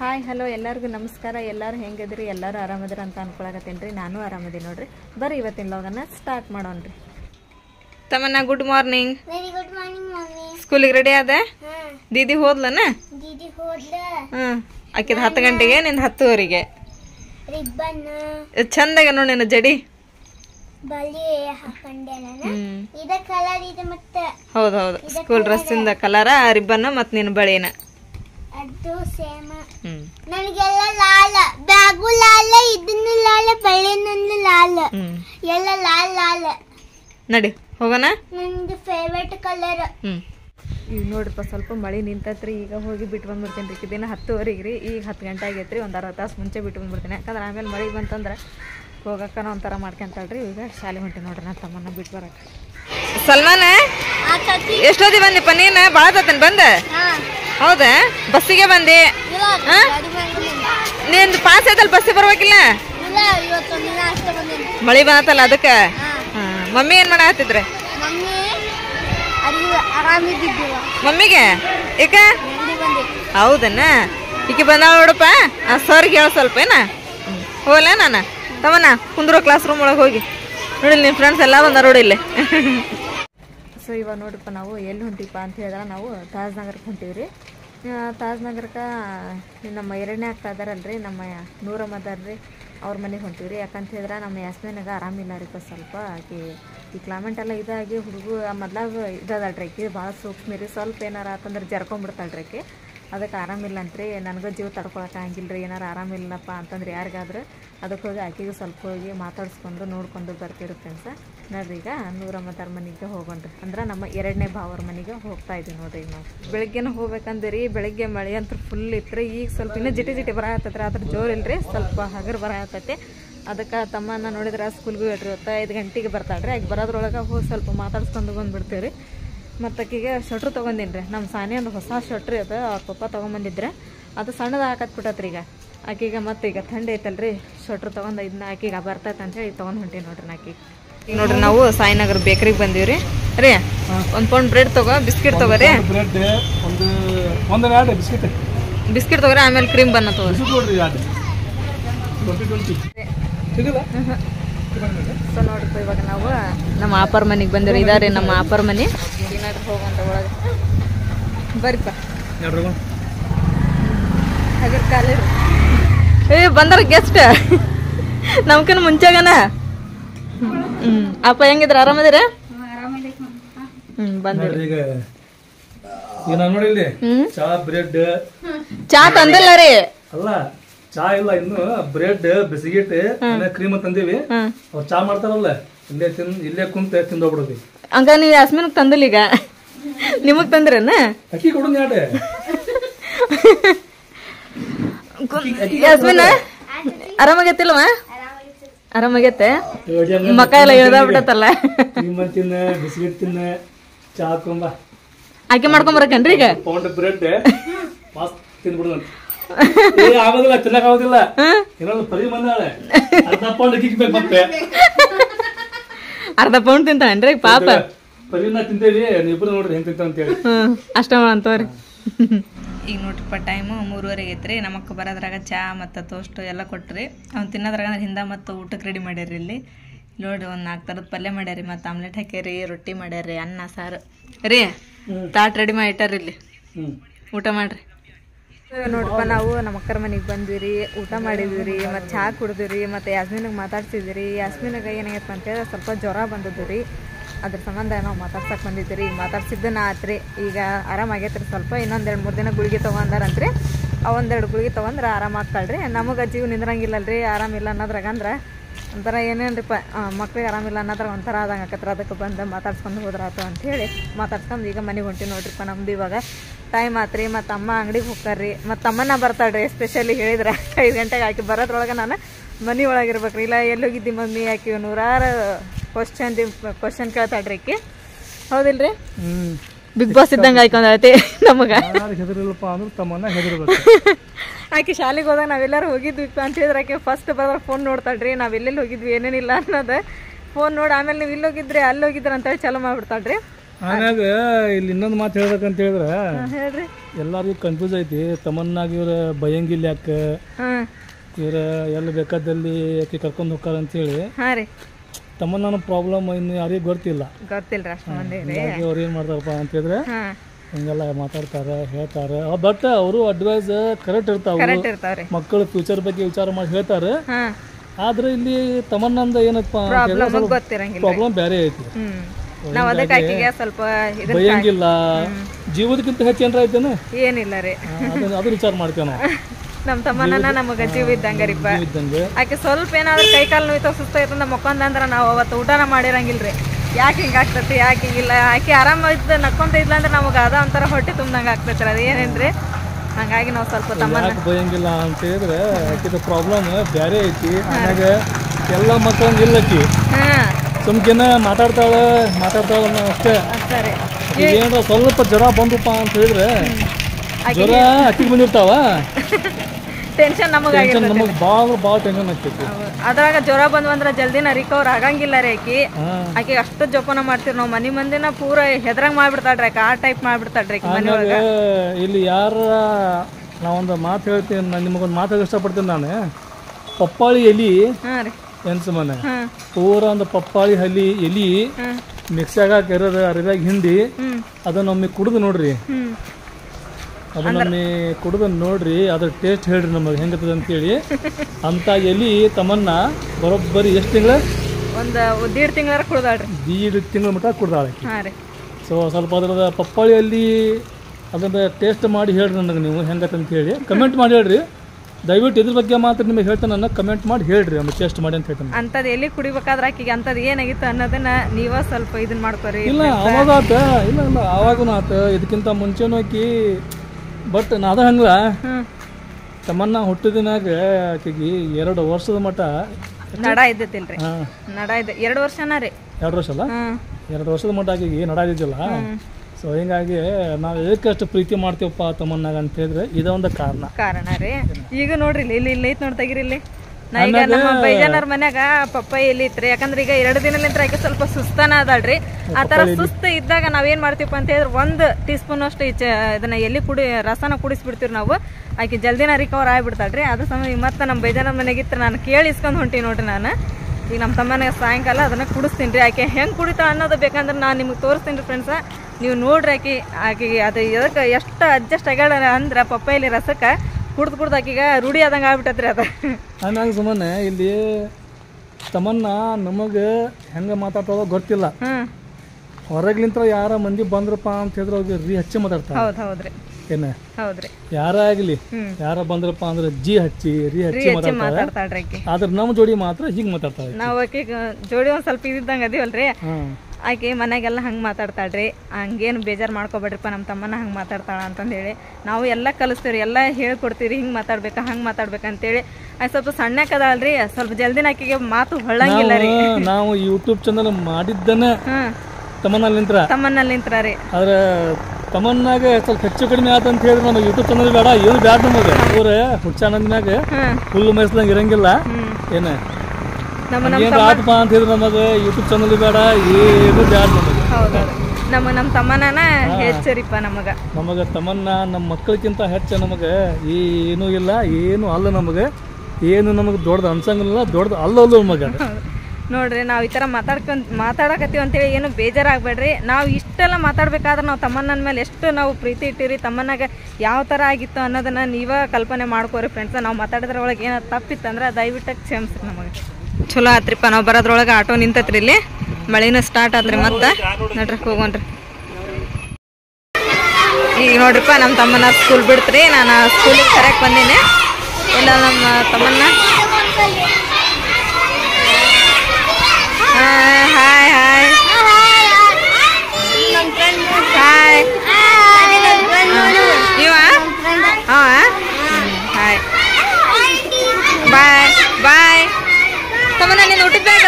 Hi hello ಎಲ್ಲರಿಗೂ ನಮಸ್ಕಾರ ಎಲ್ಲರೂ ಹೆಂಗದ್ರಿ ಎಲ್ಲರೂ ಆರಾಮದಿರ ಅಂತ ಅನ್ಕೊಳಕತ್ತೀನಿ ರೀ ನಾನು ಆರಾಮದೀನಿ ನೋಡ್ರಿ ಬರ್ರಿ ಇವತ್ತಿನ ಲೋಗನ ಸ್ಟಾರ್ಟ್ ಮಾಡೋಣ್ರಿ ತಮ್ಮನ್ನ good morning very good morning mummy ಸ್ಕೂಲಿಗೆ ರೆಡಿ ಆದ ಹಾ ದೀದಿ ಹೋದ್ಲನ ದೀದಿ ಹೋದ್ಲ ಹ್ಮ್ ಆಕಿದ ಹತ್ತು ಗಂಟೆಗೆ ನಿಂದ ಹತ್ತುವರೆಗೆ ರಿಬ್ಬನ್ ಚಂದಾಗ ನೋಡಿ ನಿನ್ನ ಜಡಿ ಬಲಿ ಹಾಕೊಂಡೆ ನಾನು ಹ್ಮ್ ಇದ ಕಲರ್ ಇದೆ ಮತ್ತೆ ಹೌದು ಹೌದು ಸ್ಕೂಲ್ ಡ್ರೆಸ್ಸಿಂದ ಕಲರ ರಿಬ್ಬನ್ ಮತ್ತು ನಿನ್ನ ಬಳಿನ ಅದು ಸೇಮ್ ಹ್ಮ್ ನನಗೆಲ್ಲ ಲಾಲ ಬ್ಯಾಗು ಲಾಲ ಇದನ್ನು ಲಾಲ ಬಳ್ಳಿನನ್ನು ಲಾಲ ಹ್ಮ್ ಎಲ್ಲ ಲಾಲ್ ಲಾಲ ನಡಿ ಹೋಗೋಣ ನನಗೆ ಫೇವ್ರೆಟ್ ಕಲರ್ ಹ್ಮ್ ಈಗ ನೋಡ್ರಿಪ್ಪ ಸ್ವಲ್ಪ ಮಳೆ ನಿಂತತ್ರಿ ಈಗ ಹೋಗಿ ಬಿಟ್ಟು ಬಂದ್ಬಿಡ್ತೀನಿ ರೀ ದಿನ ಹತ್ತುವರೆಗೆ ರೀ ಈಗ ಹತ್ತು ಗಂಟೆ ಆಗೈತೆ ರೀ ಒಂದು ಅರ್ಧ ತಾಸು ಮುಂಚೆ ಬಿಟ್ಟು ಬಂದ್ಬಿಡ್ತೀನಿ ಯಾಕಂದ್ರೆ ಆಮೇಲೆ ಮಳೆ ಬಂತಂದ್ರೆ ಹೋಗಕ್ಕನ ಒಂಥರ ಮಾಡ್ಕೊಂತಾಳ್ರಿ ಈಗ ಶಾಲೆ ಹೊಂಟಿ ನೋಡ್ರಿ ನಾ ತಮ್ಮನ್ನ ಬಿಟ್ಟು ಬರಕ್ಕೆ ಸಲ್ಮಾನ ಆತತಿ ಎಷ್ಟೊತ್ತಿ ಬಂದಿಪ್ಪ ನೀನು ಭಾಳ ತತ್ತೇನೆ ಬಂದೆ ಹಾ ಹೌದಾ ಬಸ್ಸಿಗೆ ಬಂದೆ ಇಲ್ಲ ಹಾ? ಗಾಡಿ ಬಂದಿಲ್ಲ ನಿಂದು ಪಾಸ್ ಐತಲ್ಲ ಬಸ್ಸಿಗೆ ಬರ್ಬೇಕಿಲ್ಲ ಇಲ್ಲ ಇವತ್ತು ದಿನ ಅಷ್ಟೇ ಬಂದಿಲ್ಲ ಮಳೆ ಬಂತಲ್ಲ ಅದಕ್ಕೆ ಹಾ ಹಾಂ ಮಮ್ಮಿ ಏನು ಮಾಡತ್ತಿದ್ರೆ ಮಮ್ಮಿ ಅಲ್ಲಿ ಆರಾಮಿದ್ದಿದ್ದೀವ ಮಮ್ಮಿಗೆ ಈಗ ನೆಂದಿ ಬಂದಿ ಹೌದನ್ನ ಈಕೆ ಬಂದಾಳ ನೋಡಪ್ಪ ಆ ಸರ್ಗೆ ಹೇಳ ಸ್ವಲ್ಪ ಏನ ಹೋಗಲ್ಲ ನಾನು ತಮ್ಮನ ಕುಂದ್ರೋ ಕ್ಲಾಸ್ ರೂಮ್ ಒಳಗೆ ಹೋಗಿ ನೋಡಿ ನಿಮ್ಮ ಫ್ರೆಂಡ್ಸ್ ಎಲ್ಲ ಬಂದಾರ ನೋಡಿ ಇಲ್ಲಿ ಸೊ ಇವಾಗ ನೋಡಿಪ್ಪ ನಾವು ಎಲ್ಲಿ ಹೊಂಟಿಪ್ಪ ಅಂತ ಹೇಳಿದ್ರೆ ನಾವು ತಾಜ್ ನಗರಕ್ಕೆ ಹೊಂಟೀವಿ ರೀ ತಾಜ್ ನಗರಕ್ಕೆ ನಮ್ಮ ಎರಡನೇ ಅಕ್ಕ ಅದಾರಲ್ರಿ ನಮ್ಮ ನೂರಮ್ಮ ಅದಾರ್ರಿ ಅವ್ರ ಮನೆಗೆ ಹೊಂಟೀವಿ ರೀ ಯಾಕಂತ ಹೇಳಿದ್ರೆ ನಮ್ಮ ಯಾಸ್ಮಿನಾಗ ಆರಾಮಿಲ್ಲ ರೀ ಸ್ವಲ್ಪ ಆಕಿ ಈ ಕ್ಲೈಮೇಟ್ ಎಲ್ಲ ಇದಾಗಿ ಹುಡುಗು ಮೊದ್ಲಾಗ ಇದದಲ್ರಿ ಆಕಿ ಭಾಳ ಸೂಕ್ಷ್ಮ ರೀ ಸ್ವಲ್ಪ ಏನಾರ ಆತಂದ್ರೆ ಜರ್ಕೊಂಡ್ಬಿಡ್ತಾಳ್ರಿ ಆಕಿ ಅದಕ್ಕೆ ಆರಾಮಿಲ್ಲ ಅಂತ್ರಿ ನನಗೂ ಜೀವ ತಡ್ಕೊಳಕ್ಕೆ ಆಗಿಲ್ಲ ರೀ ಏನಾರು ಆರಾಮಿಲ್ಲಪ್ಪ ಅಂತಂದ್ರೆ ಯಾರಿಗಾದ್ರೆ ಅದಕ್ಕೆ ಹೋಗಿ ಆಕೆಗೆ ಸ್ವಲ್ಪ ಹೋಗಿ ಮಾತಾಡ್ಸ್ಕೊಂಡು ನೋಡ್ಕೊಂಡು ಬರ್ತೀರಿ ಫ್ರೆಂಡ್ಸ ನೋಡ್ರಿ ಈಗ ನೂರಮ್ಮತ್ತಾರ ಮನೆಗೆ ಹೋಗೋಣ್ರಿ ಅಂದ್ರೆ ನಮ್ಮ ಎರಡನೇ ಭಾವರ ಮನೆಗೆ ಹೋಗ್ತಾ ಇದೀವಿ ನೋಡ್ರಿ ಈಗ ನಾವು ಬೆಳಗ್ಗೆನ ಹೋಗ್ಬೇಕಂದ್ರಿ ಬೆಳಗ್ಗೆ ಮಳೆ ಅಂತ ಫುಲ್ ಇತ್ತು ಈಗ ಸ್ವಲ್ಪ ಇನ್ನೂ ಜಿಟಿ ಜಿಟಿ ಬರತ್ತೈತ್ರಿ ಅದ್ರ ಜೋರ್ ಇಲ್ರಿ ಸ್ವಲ್ಪ ಹಗರ್ ಬರತ್ತೈತಿ ಅದಕ್ಕೆ ತಮ್ಮನ ನೋಡಿದ್ರೆ ಸ್ಕೂಲ್ಗೂ ಹೇಳ್ರಿ ಇವತ್ತು ಐದು ಗಂಟೆಗೆ ಬರ್ತಾಳ್ರಿ ಆಗ ಬರೋದ್ರೊಳಗೆ ಹೋಗಿ ಸ್ವಲ್ಪ ಮಾತಾಡ್ಸ್ಕೊಂಡು ಬಂದ್ಬಿಡ್ತೀವಿ ರೀ ಮತ್ತು ಆಕಿಗೆ ಶಟ್ರು ತೊಗೊಂಡಿನಿ ರೀ ನಮ್ಮ ಸಾನಿ ಒಂದು ಹೊಸ ಶಟ್ರಿ ಅದು ಆ ಪಪ್ಪ ತೊಗೊಂಬಂದಿದ್ರೆ ಅದು ಸಣ್ಣದು ಹಾಕತ್ಬಿಟ್ಟತ್ರಿ ಈಗ ಆಕಿಗೆ ಮತ್ತೆ ಈಗ ಥಂಡಿ ಐತಲ್ರಿ ಶಟ್ರು ತೊಗೊಂಡು ಇದನ್ನ ಆಕಿಗೆ ಬರ್ತೈತೆ ಅಂತೇಳಿ ತೊಗೊಂಡು ಹೊಂಟೀನಿ ನೋಡ್ರಿ ನಾ ಆಕಿಗೆ ಈಗ ನೋಡ್ರಿ ನಾವು ಸಾಯಿನಗರ ಬೇಕ್ರಿಗೆ ಬಂದೀವಿ ರೀ ರೀ ಒಂದು ಪೌಂಡ್ ಬ್ರೆಡ್ ತಗೋ ಬಿಸ್ಕಿಟ್ ತಗೋರಿ ಬ್ರೆಡ್ ಒಂದು ಒಂದು ಎರಡು ಬಿಸ್ಕಿಟ್ ಬಿಸ್ಕಿಟ್ ತಗೋರಿ ಆಮೇಲೆ ಕ್ರೀಮ್ ಬನ್ನ ತಗೋರಿ ಬಿಸ್ಕಿಟ್ ನೋಡ್ರಿ ಎರಡು ಟ್ವೆಂಟಿ ಟ್ವೆಂಟಿ ಸಿಗಲ್ಲ ಸೊ ನೋಡ್ರಿ ಇವಾಗ ನಾವು ನಮ್ಮ ಆಪರ್ ಮನೆಗೆ ಬಂದಿರಿ ಇದಾರೆ ನಮ್ಮ ಆಪರ್ ಮನೆ ಏನಾದ್ರು ಹೋಗೋಂತ ಒಳಗೆ ಬರ್ರಿಪ್ಪ ಎರಡು ಹಗರ್ ಕಾಲಿ ಏ ಬಂದಾರ ಗೆಸ್ಟ್ ನಮ್ಕಿನ ಮುಂಚೆಗನ ಹ್ಮ್ ಅಪ್ಪ ಹೆಂಗಿದ್ರ ಆರಾಮದಿರ ಹ್ಮ್ ಬಂದಿರಿ ನೋಡ್ರಿ ಈಗ ಈಗ ನಾನು ನೋಡಿ ಇಲ್ಲಿ ಹ್ಮ್ ಚಾ ಬ್ರೆಡ್ ಚಾ ತಂದಿಲ್ಲ ರೀ ಅಲ್ಲ ಚಾ ಇಲ್ಲ ಇನ್ನು ಬ್ರೆಡ್ ಬಿಸ್ಕಿಟ್ ಕ್ರೀಮ್ ತಂದೀವಿ ಹ್ಮ್ ಅವ್ರು ಚಾ ಮಾಡ್ತಾರಲ್ಲ ಇಲ್ಲೇ ತಿನ್ ಇಲ್ಲೇ ಕುಂತ ತಿಂದೋಗ್ಬಿಡೋದಿ ಹಂಗ ನೀವು ಯಾಸ್ಮಿನ್ ತಂದಿಲ್ಲ ಈಗ ನಿಮಗ್ ತಂದ್ರೇನ ಅಕ್ಕಿ ಕೊಡು ಯಾಡೆ ಯಾಸ್ಮಿನ ಆರಾಮಾಗೈತಿಲ್ವ ಆರಾಮಾಗೈತೆ ಮಕ್ಕ ಎಲ್ಲ ಇಳ್ದಾಗ್ಬಿಟ್ಟತ್ತಲ್ಲ ಕ್ರೀಮ್ ತಿನ್ನ ಬಿಸ್ಕಿಟ್ ತಿನ್ನ ಚಾ ಹಾಕೊಂಬ ಆಕೆ ಮಾಡ್ಕೊಂಬರಕನ್ರಿ ಈಗ ಪೌಂಡ್ ಬ್ರೆಡ್ ಮಸ್ತ್ ತಿಂದ್ಬಿಡುದಂತ ಏ ಆಗೋದಿಲ್ಲ ತಿನ್ನಕ್ ಆಗೋದಿಲ್ಲ ಇನ್ನೊಂದು ಪರಿ ಬಂದಾಳೆ ಅರ್ಧ ಪೌಂಡ್ ಕಿಕ್ಬೇಕು ಮತ್ತೆ ಅರ್ಧ ಪೌಂಡ್ ತಿಂತಾಳೇನ್ರಿ ಪಾಪ ಪರಿನ ತಿಂತೇವಿ ನೀವಿಬ್ರು ನೋಡ್ರಿ ಹೆಂಗ್ ತಿಂತಾವ ಅಂತೇಳಿ ಹ್ಮ್ ಅಷ್ಟ ಅಂತವ್ರಿ ಈಗ ನೋಡ್ರಿಪ್ಪ ಟೈಮು ಮೂರುವರೆಗೆ ಐತ್ರಿ ನಮ್ಮಕ್ಕ ಬರೋದ್ರಾಗ ಚಾ ಮತ್ತು ಟೋಸ್ಟ್ ಎಲ್ಲ ಕೊಟ್ರಿ ಅವ್ನು ತಿನ್ನೋದ್ರಾಗ ಅಂದ್ರೆ ಹಿಂದೆ ಮತ್ತು ಊಟಕ್ಕೆ ರೆಡಿ ಮಾಡ್ಯಾರಿ ಇಲ್ಲಿ ನೋಡ್ರಿ ಒಂದು ನಾಲ್ಕು ಥರದ ಪಲ್ಯ ಮಾಡ್ಯಾರಿ ಮತ್ತು ಆಮ್ಲೆಟ್ ಹಾಕ್ಯಾರಿ ರೊಟ್ಟಿ ಮಾಡ್ಯಾರಿ ಅನ್ನ ಸಾರು ರೀ ತಾಟ್ ರೆಡಿ ಮಾಡಿ ಇಟ್ಟಾರಿ ಇಲ್ಲಿ ಹ್ಮ್ ಊಟ ಮಾಡ್ರಿ ನೋಡ್ರಪ್ಪ ನಾವು ನಮ್ಮ ಅಕ್ಕರ ಮನೆಗೆ ಬಂದ್ವಿ ರೀ ಊಟ ಮಾಡಿದ್ವಿ ರೀ ಮತ್ತು ಚಹಾ ಕುಡಿದ್ವಿ ರೀ ಮತ್ತು ಯಾಸ್ಮಿನಿಗೆ ಮಾತಾಡ್ಸಿದ್ವಿ ರೀ ಯಾಸ್ಮಿನಿಗೆ ಏನಾಗೈತೆ ಅಂತೇಳಿದ್ರೆ ಸ್ವಲ್ಪ ಜ್ವರ ಬಂದದ್ದು ರೀ ಅದ್ರ ಸಂಬಂಧ ನಾವು ಮಾತಾಡ್ಸಕ್ಕೆ ಬಂದಿದ್ವಿ ರೀ ಈಗ ಮಾತಾಡ್ಸಿದ್ದನ್ನ ಆತ್ರಿ ಈಗ ಆರಾಮಾಗೈತೆ ರೀ ಸ್ವಲ್ಪ ಇನ್ನೊಂದು ಎರಡು ಮೂರು ದಿನ ಗುಳಿಗೆ ತೊಗೊಂಡಾರಂತ್ರಿ ಆ ಒಂದೆರಡು ಗುಳಿಗೆ ತೊಗೊಂಡ್ರೆ ಆರಾಮಾಗ್ತಾಳ್ರಿ ನಮಗೆ ಜೀವ ನಿಂದ್ರಂಗಿಲ್ಲಲ್ರಿ ಆರಾಮಿಲ್ಲ ಅನ್ನೋದ್ರಾಗ ಅಂದ್ರೆ ಒಂಥರ ಏನೇನ್ರಿಪ್ಪ ಮಕ್ಳಿಗೆ ಆರಾಮಿಲ್ಲ ಅನ್ನೋದ್ರ ಒಂಥರ ಆದಂಗೆ ಆಕತ್ರ ಅದಕ್ಕೆ ಬಂದು ಮಾತಾಡ್ಸ್ಕೊಂಡು ಹೋದ್ರಾತು ಅಂತ ಹೇಳಿ ಮಾತಾಡ್ಸ್ಕೊಂಡು ಈಗ ಮನೆಗೆ ಹೊಂಟಿ ನೋಡ್ರಿಪ್ಪ ನಮ್ದು ಇವಾಗ ಟೈಮ್ ಆತ್ರಿ ಮತ್ತು ಅಮ್ಮ ಅಂಗಡಿಗೆ ಹೋಗ್ತಾರ್ರಿ ಮತ್ತು ಅಮ್ಮನ ಬರ್ತಾಳ್ರಿ ಎಸ್ಪೆಷಲಿ ಹೇಳಿದ್ರೆ ಐದು ಗಂಟೆಗೆ ಆಕಿ ಬರೋದ್ರೊಳಗೆ ನಾನು ಮನೆ ಒಳಗೆ ಇರ್ಬೇಕ್ರಿ ಇಲ್ಲ ಎಲ್ಲಿ ಹೋಗಿದ್ದಿ ಮಮ್ಮಿ ಆಕಿ ನೂರಾರು ಕ್ವಶನ್ ಕ್ವಶನ್ ಕೇಳ್ತಾಳ್ರಿ ಆಕಿ ಹೌದಿಲ್ರಿ ಹ್ಮ್ ಬಿಗ್ ಬಾಸ್ ಇದ್ದಂಗೆ ಆಯ್ಕೊಂಡೈತಿ ನಮಗೆ ಯಾರು ಹೆದರಿಲ್ಲಪ್ಪ ಅಂದ್ರೆ ತಮ್ಮನ್ನ ಹೆದರ್ಬೇಕು ಆಕೆ ಶಾಲೆಗೆ ಹೋದಾಗ ನಾವೆಲ್ಲರೂ ಹೋಗಿದ್ವಿ ಅಂತ ಹೇಳಿದ್ರೆ ಆಕೆ ಫಸ್ಟ್ ಬರೋದ್ರ ಫೋನ್ ನೋಡ್ತಾಳ್ರಿ ನಾವ್ ಎಲ್ಲೆಲ್ಲಿ ಹೋಗಿದ್ವಿ ಏನೇನಿಲ್ಲ ಅನ್ನೋದು ಫೋನ್ ನೋಡಿ ಆಮೇಲೆ ನೀವು ಇಲ್ಲಿ ಹೋಗಿದ್ರಿ ಅಲ್ಲಿ ಹೋಗಿದ್ರಿ ಅಂತೇಳಿ ಚಲೋ ಮಾಡ್ಬಿಡ್ತಾಳ್ರಿ ಆಮ್ಯಾಗ ಇಲ್ಲಿ ಇನ್ನೊಂದು ಮಾತು ಹೇಳ್ಬೇಕಂತ ಹೇಳಿದ್ರೆ ಹಾ, ಹೇಳ್ರಿ ಎಲ್ಲರಿಗೂ ಕನ್ಫ್ಯೂಸ್ ಐತಿ ತಮ್ಮನ್ನಾಗ ಇವ್ರ ಬಯಂಗಿಲ್ಲ ಯಾಕೆ ಹ್ಮ್ ಇವ್ರ ಎಲ್ಲಿ ಬೇಕಾದಲ್ಲಿ ಆಕೆ ಕರ್ಕೊಂಡು ಹೋಗ್ತಾರ ಅಂತೇಳಿ ಹಾ ರೀ ತಮ್ಮನ್ನ ಪ್ರಾಬ್ಲಮ್ ಇನ್ನು ಯಾರಿಗೂ ಗೊತ್ತಿಲ್ಲ ಗೊತ್ತಿಲ್ರಿ ಅಷ್ಟು ಮಂದಿ ರೀ ಹೀಗಾಗಿ ಅವ್ರು ಏನು ಮಾಡ್ತಾರಪ್ಪ ಅಂತ ಹೇಳಿದ್ರೆ ಹಾ ಹಿಂಗೆಲ್ಲ ಮಾತಾಡ್ತಾರೆ ಹೇಳ್ತಾರೆ ಬಟ್ ಅವರು ಅಡ್ವೈಸ್ ಕರೆಕ್ಟ್ ಇರ್ತಾವೆ ಕರೆಕ್ಟ್ ಇರ್ತಾವ್ರಿ ಮಕ್ಕಳ ಫ್ಯೂಚರ್ ಬಗ್ಗೆ ವಿಚಾರ ಮಾಡಿ ಹೇಳ್ತಾರೆ ಹಾ ಆದ್ರೆ ಇಲ್ಲಿ ತಮ್ಮನ್ನಂದ ಏನಪ್ಪ ಪ್ರಾಬ್ಲಮ್ ಗೊತ್ತಿರಂಗಿಲ್ಲ ಪ್ರಾಬ್ಲಮ್ ಬೇರೆ ಐತಿ ಹ್ಮ್ ನಾವ್ ಅದಕ್ಕೆ ಆಕಿಗೆ ಸ್ವಲ್ಪ ಇದನ್ನ ಬೈಯಂಗಿಲ್ಲ ಜೀವದಕ್ಕಿಂತ ಹೆಚ್ಚು ಏನ್ರ ಐತೇನ ಏನಿಲ್ಲ ರೀ ಅದನ್ನ ಅದು ವಿಚಾರ ಮಾಡ್ತೇವೆ ನಾವು ನಮ್ ತಮ್ಮನ ನಮಗ ಜೀವ ಇದ್ದಂಗರಿಪ್ಪ ಜೀವ ಇದ್ದಂಗೆ ಆಕೆ ಸ್ವಲ್ಪ ಏನಾದ್ರು ಕೈ ಕಾಲು ನೋಯ್ತಾ ಸುಸ್ತ ಐತಂದ ಮಕ್ಕೊಂದಂದ್ರ ನಾವು ಅವತ್ತು ಊಟನ ಮಾಡಿರಂಗಿಲ್ರಿ ಯಾಕೆ ಹಿಂಗ ಆಗ್ತೈತಿ ಯಾಕೆ ಹಿಂಗಿಲ್ಲ ಆಕೆ ಆರಾಮ ಇದ್ದ ನಕ್ಕೊಂತ ಇದ್ಲ ಅಂದ್ರೆ ನಮಗೆ ಅದ ಒಂಥರ ಹೊಟ್ಟೆ ತುಂಬ್ದಂಗ ಆಗ್ತೈತಿ ಅದು ಏನೇನ್ರಿ ಹಂಗಾಗಿ ನಾವು ಸ್ವಲ್ಪ ತಮ್ಮನ ಯಾಕೆ ಬೈಯಂಗಿಲ್ಲ ಅಂತ ಹೇಳಿದ್ರೆ ಆಕಿದ ಪ್ರಾಬ್ಲಮ್ ಬೇರೆ ಐತಿ ಆಮ್ಯಾಗ ಎಲ್ಲ ಮಕ್ಕಳಂಗ ಇಲ್ಲಕ್ಕಿ ಹಾ ಸುಮ್ಕಿನ ಮಾತಾಡ್ತಾಳ ಮಾತಾಡ್ತಾಳ ಅನ್ನೋ ಅಷ್ಟೇ ಸರಿ ಈಗ ಏನಾರ ಸ್ವಲ್ಪ ಜ್ವರ ಬಂದಪ್ಪ ಅಂತ ಹೇಳಿದ್ರೆ ಆಕೆ ಜ್ವರ ಅಕ್ಕಿಗೆ ಬಂದಿರ್ತಾವ ಟೆನ್ಷನ್ ನಮಗಾಗಿರ್ತೈತಿ ಟೆನ್ಷನ್ ನಮಗೆ ಭಾಳ ಭಾಳ ಟೆನ್ಷನ್ ಆಗ್ತೈತಿ ಅದ್ರಾಗ ಜ್ವರ ಬಂದ್ವಂದ್ರ ಜಲ್ದಿನ ರಿಕವರ್ ಆಗಂಗಿಲ್ಲ ರೀ ಆಕಿ ಹಾಂ ಆಕೆ ಅಷ್ಟು ಜೋಪಾನ ಮಾಡ್ತೀವಿ ನಾವು ಮನಿ ಮಂದಿನ ಪೂರ ಹೆದ್ರಂಗ್ ಮಾಡ್ಬಿಡ್ತಾಳ್ರಿ ಆಕೆ ಆ ಟೈಪ್ ಮಾಡ್ಬಿಡ್ತಾಳ್ರಿ ಆಕಿ ಮನಿ ಆಮ್ಯಾಗ ಇಲ್ಲಿ ಯಾರ ನಾವೊಂದು ಮಾತು ಹೇಳ್ತೀನಿ ನಾನು ನಿಮಗೊಂದು ಮಾತಾಗ ಇಷ್ಟಪಡ್ತೀನಿ ನಾನು ಪಪ್ಪಾಳಿ ಎಲಿ ಹಾ ರೀ ಎನ್ಸ ಮನೆ ಹಾ ಪೂರ ಒಂದು ಪಪ್ಪಾಳಿ ಹಲ್ಲಿ ಎಲಿ ಹ್ಮ್ ಮಿಕ್ಸಾಗ ಕೆರದ ಅರಿದಾಗ ಹಿಂಡಿ ಹ್ಮ್ ಅದನ್ನೊಮ್ಮೆ ಕುಡಿದು ನೋಡ್ರಿ ಹ್ಮ್ ಅದನ್ನೊಮ್ಮೆ ಕುಡಿದು ನೋಡ್ರಿ ಅದ್ರ ಟೇಸ್ಟ್ ಹೇಳ್ರಿ ನಮಗೆ ಹೆಂಗತ್ತದ ಅಂತೇಳಿ ಅಂತ ಎಲಿ ತಮ್ಮನ್ನ ಬರೋಬ್ಬರಿ ಎಷ್ಟು ತಿಂಗಳ ಒಂದ್ ದೀಡ್ ತಿಂಗಳಾರ ಕುಡ್ದಾಳ್ರಿ ದೀಡ್ ತಿಂಗಳ ಮಟ್ಟ ಕುಡ್ದಾಳೆ ಹಾ ರೀ ಸೊ ಸ್ವಲ್ಪ ಅದರದ ಪಪ್ಪಾಳಿಯಲ್ಲಿ ಅದನ್ನ ಟೇಸ್ಟ್ ಮಾಡಿ ಹೇಳ್ರಿ ನನಗೆ ನೀವು ಹೆಂಗತ್ತಂತ ಹೇಳಿ ಕಮೆಂಟ್ ಮಾಡಿ ಹೇಳ್ರಿ ದಯವಿಟ್ಟು ಇದ್ರ ಬಗ್ಗೆ ಮಾತ್ರ ನಿಮಗೆ ಹೇಳ್ತೇನೆ ನನ್ನ ಕಮೆಂಟ್ ಮಾಡಿ ಹೇಳ್ರಿ ಆಮೇಲೆ ಟೇಸ್ಟ್ ಮಾಡಿ ಅಂತ ಹೇಳ್ತೇನೆ ಅಂತದ್ ಎಲ್ಲಿ ಕುಡಿಬೇಕಾದ್ರ ಆಕಿಗೆ ಅಂತದ್ ಏನಾಗಿತ್ತು ಅನ್ನೋದನ್ನ ನೀವ ಸ್ವಲ್ಪ ಇದನ್ ಮಾಡ್ಕೊರಿ ಇಲ್ಲ ಅವಾಗ ಆತ ಇಲ್ಲ ಇಲ್ಲ ಅವಾಗೂ ಆತ ಇದಕ್ಕಿಂತ ಮುಂಚೆನೂ ಆಕಿ ಬಟ್ ನಾದ ಹಂಗಲ್ಲ ಹ್ಮ್ ತಮ್ಮನ್ನ ಹುಟ್ಟಿದಿನಾಗ ಆಕಿಗೆ ಎರಡು ವರ್ಷದ ಮಟ್ಟ ನಡ ಇದ್ದತಿಲ್ರಿ ಹಾಂ ನಡ ಇದ್ದ ಎರಡು ವರ್ಷನ ರೀ ಎರಡು ವರ್ಷ ಅಲ್ಲ ಹ್ಮ್ ಎರಡು ವರ್ಷದ ಮಟ್ಟ ಆಕಿಗೆ ನಡಾದಿದ್ದಿಲ್ಲ ಸೊ ಹಿಂಗಾಗಿ ನಾವು ಎದಕ್ಕಷ್ಟು ಪ್ರೀತಿ ಮಾಡ್ತೀವಪ್ಪ ತಮ್ಮನ್ನಾಗ ಅಂತ ಹೇಳಿದ್ರೆ ಇದೊಂದು ಕಾರಣ ಕಾರಣ ರೀ ಈಗ ನೋಡ್ರಿ ಇಲ್ಲಿ ಇಲ್ಲಿ ಇಲ್ಲಿ ಐತ್ ನೋಡ್ ತೆಗಿರಿ ಇಲ್ಲಿ ನಾ ಈಗ ನಮ್ಮ ಬೈಜಾನರ್ ಮನ್ಯಾಗ ಪಪ್ಪಾಯಿ ಎಲ್ಲಿ ಇತ್ರಿ ಯಾಕಂದ್ರೆ ಈಗ ಎರಡು ದಿನಲಿಂತ್ರ ಆಕೆ ಸ್ವಲ್ಪ ಸುಸ್ತಾನ ಅದಾಳ್ರಿ ಆ ತರ ಸುಸ್ತ ಇದ್ದಾಗ ನಾವೇನ್ ಮಾಡ್ತೀವಪ್ಪ ಅಂತ ಹೇಳಿದ್ರೆ ಒಂದ್ ಟೀ ಸ್ಪೂನ್ ಅಷ್ಟು ಈಚೆ ಇದನ್ನ ಎಲ್ಲಿ ಕುಡಿ ರಸನ ಕುಡಿಸ್ಬಿಡ್ತೀವಿ ನಾವು ಆಕೆ ಜಲ್ದಿನ ರಿಕವರ್ ಆಗ್ಬಿಡ್ತಾಳ್ರಿ ಅದ್ರ ಸಮಯ ಮತ್ತೆ ನಮ್ಮ ಬೈಜಾನರ್ ಮನೆಗಿತ್ತು ನಾನು ಕೇಳಿ ಇಸ್ಕೊಂಡ್ ಹೊಂಟಿ ನೋಡ್ರಿ ನಾನು ಈಗ ನಮ್ಮ ತಮ್ಮನ ಸಾಯಂಕಾಲ ಅದನ್ನ ಕುಡಿಸ್ತೀನಿ ರೀ ಆಕೆ ಹೆಂಗ್ ಕುಡಿತಾಳ ಅನ್ನೋದು ಬೇಕಂದ್ರೆ ನಾನು ನಿಮ್ಗೆ ತೋರಿಸ್ತೀನಿ ರೀ ಫ್ರೆಂಡ್ಸ ನೀವು ನೋಡ್ರಿ ಆಕಿ ಆಕೆಗೆ ಅದು ಎದಕ್ಕೆ ಎಷ್ಟು ಅಡ್ಜಸ್ಟ್ ಆಗ್ಯಾಳ ಅಂದ್ರೆ ಪಪ್ಪಾಯಲ್ಲಿ ರಸಕ್ಕೆ ಕುಡ್ದು ಕುಡ್ದು ಆಕಿಗೆ ರೂಢಿ ಆದಂಗೆ ಆಗ್ಬಿಟ್ಟತ್ರಿ ಅದು ಆಮ್ಯಾಗ ಸುಮ್ಮನೆ ಇಲ್ಲಿ ತಮ್ಮನ್ನ ನಮಗೆ ಹೆಂಗೆ ಮಾತಾಡ್ತಾವ ಗೊತ್ತಿಲ್ಲ ಹ್ಮ್ ಹೊರಗ್ಲಿಂತ್ರ ಯಾರ ಮಂದಿ ಬಂದ್ರಪ್ಪ ಅಂತ ಹೇಳಿದ್ರೆ ಅವ್ರಿಗೆ ರೀ ಹಚ್ಚಿ ಮಾತಾಡ್ತಾರೆ ಹೌದು ಹೌದ್ರಿ ಏನ ಹೌದ್ರಿ ಯಾರ ಆಗಲಿ ಹ್ಮ್. ಯಾರ ಬಂದ್ರಪ್ಪ ಅಂದ್ರೆ ಜಿ ಹಚ್ಚಿ ರೀ ಹಚ್ಚಿ ಹೆಚ್ಚು ಮಾತಾಡ್ತಾರೆ ಮಾತಾಡ್ತಾಳ್ರಿ ಆಕಿ ಆದ್ರೆ ನಮ್ಮ ಜೋಡಿ ಮಾತ್ರ ಹಿಂಗೆ ಮಾತಾಡ್ತಾರೆ ನಾವು ಆಕಿಗೆ ಜೋಡಿ ಒಂದು ಸ್ವಲ್ಪ ಇದ್ದಂಗೆ ಅದೀವಲ್ರಿ ಹಾಂ ಆಕೆ ಮನೆಗೆಲ್ಲ ಹಂಗೆ ಮಾತಾಡ್ತಾಳ್ರಿ ಹಂಗೇನು ಬೇಜಾರು ಮಾಡ್ಕೊಬೇಡ್ರಿಪ್ಪ ನಮ್ಮ ತಮ್ಮನ ಹಂಗೆ ಮಾತಾಡ್ತಾಳ ಅಂತಂದೇಳಿ ನಾವು ಎಲ್ಲ ಕಲಿಸ್ತೀವಿ ಎಲ್ಲ ಹೇಳ್ಕೊಡ್ತೀವಿ ಹಿಂಗೆ ಮಾತಾಡ್ಬೇಕಾ ಹಂಗೆ ಮಾತಾಡ್ಬೇಕಾ ಅಂತೇಳಿ ಅದು ಸ್ವಲ್ಪ ಸಣ್ಣಕ್ಕದಾಳ್ರಿ ಸ್ವಲ್ಪ ಜಲ್ದಿನ ಆಕಿಗೆ ಮಾತು ಹೊಳ್ಳಂಗಿಲ್ಲ ರೀ ನಾವು ನಾವು ಯೂಟ್ಯೂಬ್ ಚಾನಲ್ ಮಾಡಿದ್ದನ್ನ ಹ್ಮ್ ತಮ್ಮನಲ್ಲಿಂತ್ರ ತಮ್ಮನಲ್ಲಿ ನಿಂತ್ರ ರೀ ಆದ್ರೆ ತಮ್ಮನ್ನಾಗ ಸ್ವಲ್ಪ ಹೆಚ್ಚು ಕಡಿಮೆ ಆತ ಅಂತ ಹೇಳಿದ್ರೆ ನಮಗೆ ಯೂಟ್ಯೂಬ್ ಚಾನಲ್ ಬೇಡ ಏನು ಬೇಡ ನಮಗೆ ಇವ್ರ ಹುಡ್ಚಾನಂದಿನಾಗ ಹ್ಮ್ ಹುಲ್ಲು ಮೇಯಿಸ್ದಂಗೆ ಇರಂಗಿಲ್ಲ ಹ್ಮ್ ಏನ ನಮ್ಮ ನಮ್ಮ ಏನು ಆತಪ್ಪ ಅಂತ ಹೇಳಿದ್ರೆ ನಮಗೆ ಯೂಟ್ಯೂಬ್ ಚಾನಲ್ ಬೇಡ ಏನು ಬೇಡ ನಮಗೆ ಹೌದೌದು ನಮ್ಮ ನಮ್ಮ ತಮ್ಮನ ಹೆಚ್ಚರಿಪ್ಪ ನಮಗ ನಮಗೆ ತಮ್ಮನ್ನ ನಮ್ಮ ಮಕ್ಕಳಿಗಿಂತ ಹೆಚ್ಚು ನಮಗೆ ಏನೂ ಇಲ್ಲ ಏನು ಅಲ್ಲ ನಮಗೆ ಏನು ನಮಗೆ ದೊಡ್ಡದು ಅನ್ಸಂಗಿಲ್ಲ ದೊಡ್ಡದು ಅಲ್ಲಲ್ಲ ನಮಗೆ ಅದು. ಹೌದು. ನೋಡ್ರಿ ನಾವು ಈ ಥರ ಮಾತಾಡ್ಕೊಂಡ್ ಮಾತಾಡಕತ್ತೀವಿ ಅಂತೇಳಿ ಏನು ಬೇಜಾರಾಗಬೇಡ್ರಿ ನಾವು ಇಷ್ಟೆಲ್ಲ ಮಾತಾಡ್ಬೇಕಾದ್ರೆ ನಾವು ತಮ್ಮನ ಮೇಲೆ ಎಷ್ಟು ನಾವು ಪ್ರೀತಿ ಇಟ್ಟಿರಿ ತಮ್ಮನಾಗ ಯಾವ ಥರ ಆಗಿತ್ತು ಅನ್ನೋದನ್ನ ನೀವ ಕಲ್ಪನೆ ಮಾಡ್ಕೋರಿ ಫ್ರೆಂಡ್ಸ್ ನಾವು ಮಾತಾಡಿದ್ರೊಳಗೆ ಏನೋ ತಪ್ಪಿತ್ತಂದ್ರೆ ದಯವಿಟ್ಟು ಕ್ಷಮಿಸ್ರಿ ನಮಗೆ ಚಲೋ ಆತ್ರಿಪ್ಪ ನಾವು ಬರೋದ್ರೊಳಗೆ ಆಟೋ ನಿಂತತ್ರಿ ಇಲ್ಲಿ ಮಳಿನೂ ಸ್ಟಾರ್ಟ್ ಆತ್ರಿ ಮತ್ತೆ ನೋಡ್ರಿ ಹೋಗೋಣ್ರಿ ಈಗ ನೋಡ್ರಿಪ್ಪ ನಮ್ಮ ತಮ್ಮನ ಸ್ಕೂಲ್ ಬಿಡ್ತ್ರಿ ನಾನು ಸ್ಕೂಲಿಗೆ ಕರೆಕ್ಟ್ ಬಂದೀನಿ ಇಲ್ಲ ನಮ್ಮ ತಮ್ಮನ್ನ ಹಾಯ್ ಹಾಯ್ ಹಾಯ್ ಹಾಯ್ ನೀವ ಹಾಂ ಹಾಯ್ ಬಾಯ್ ಬಾಯ್ ತಮ್ಮನ ನೀನು ಊಟದ ಬ್ಯಾಗ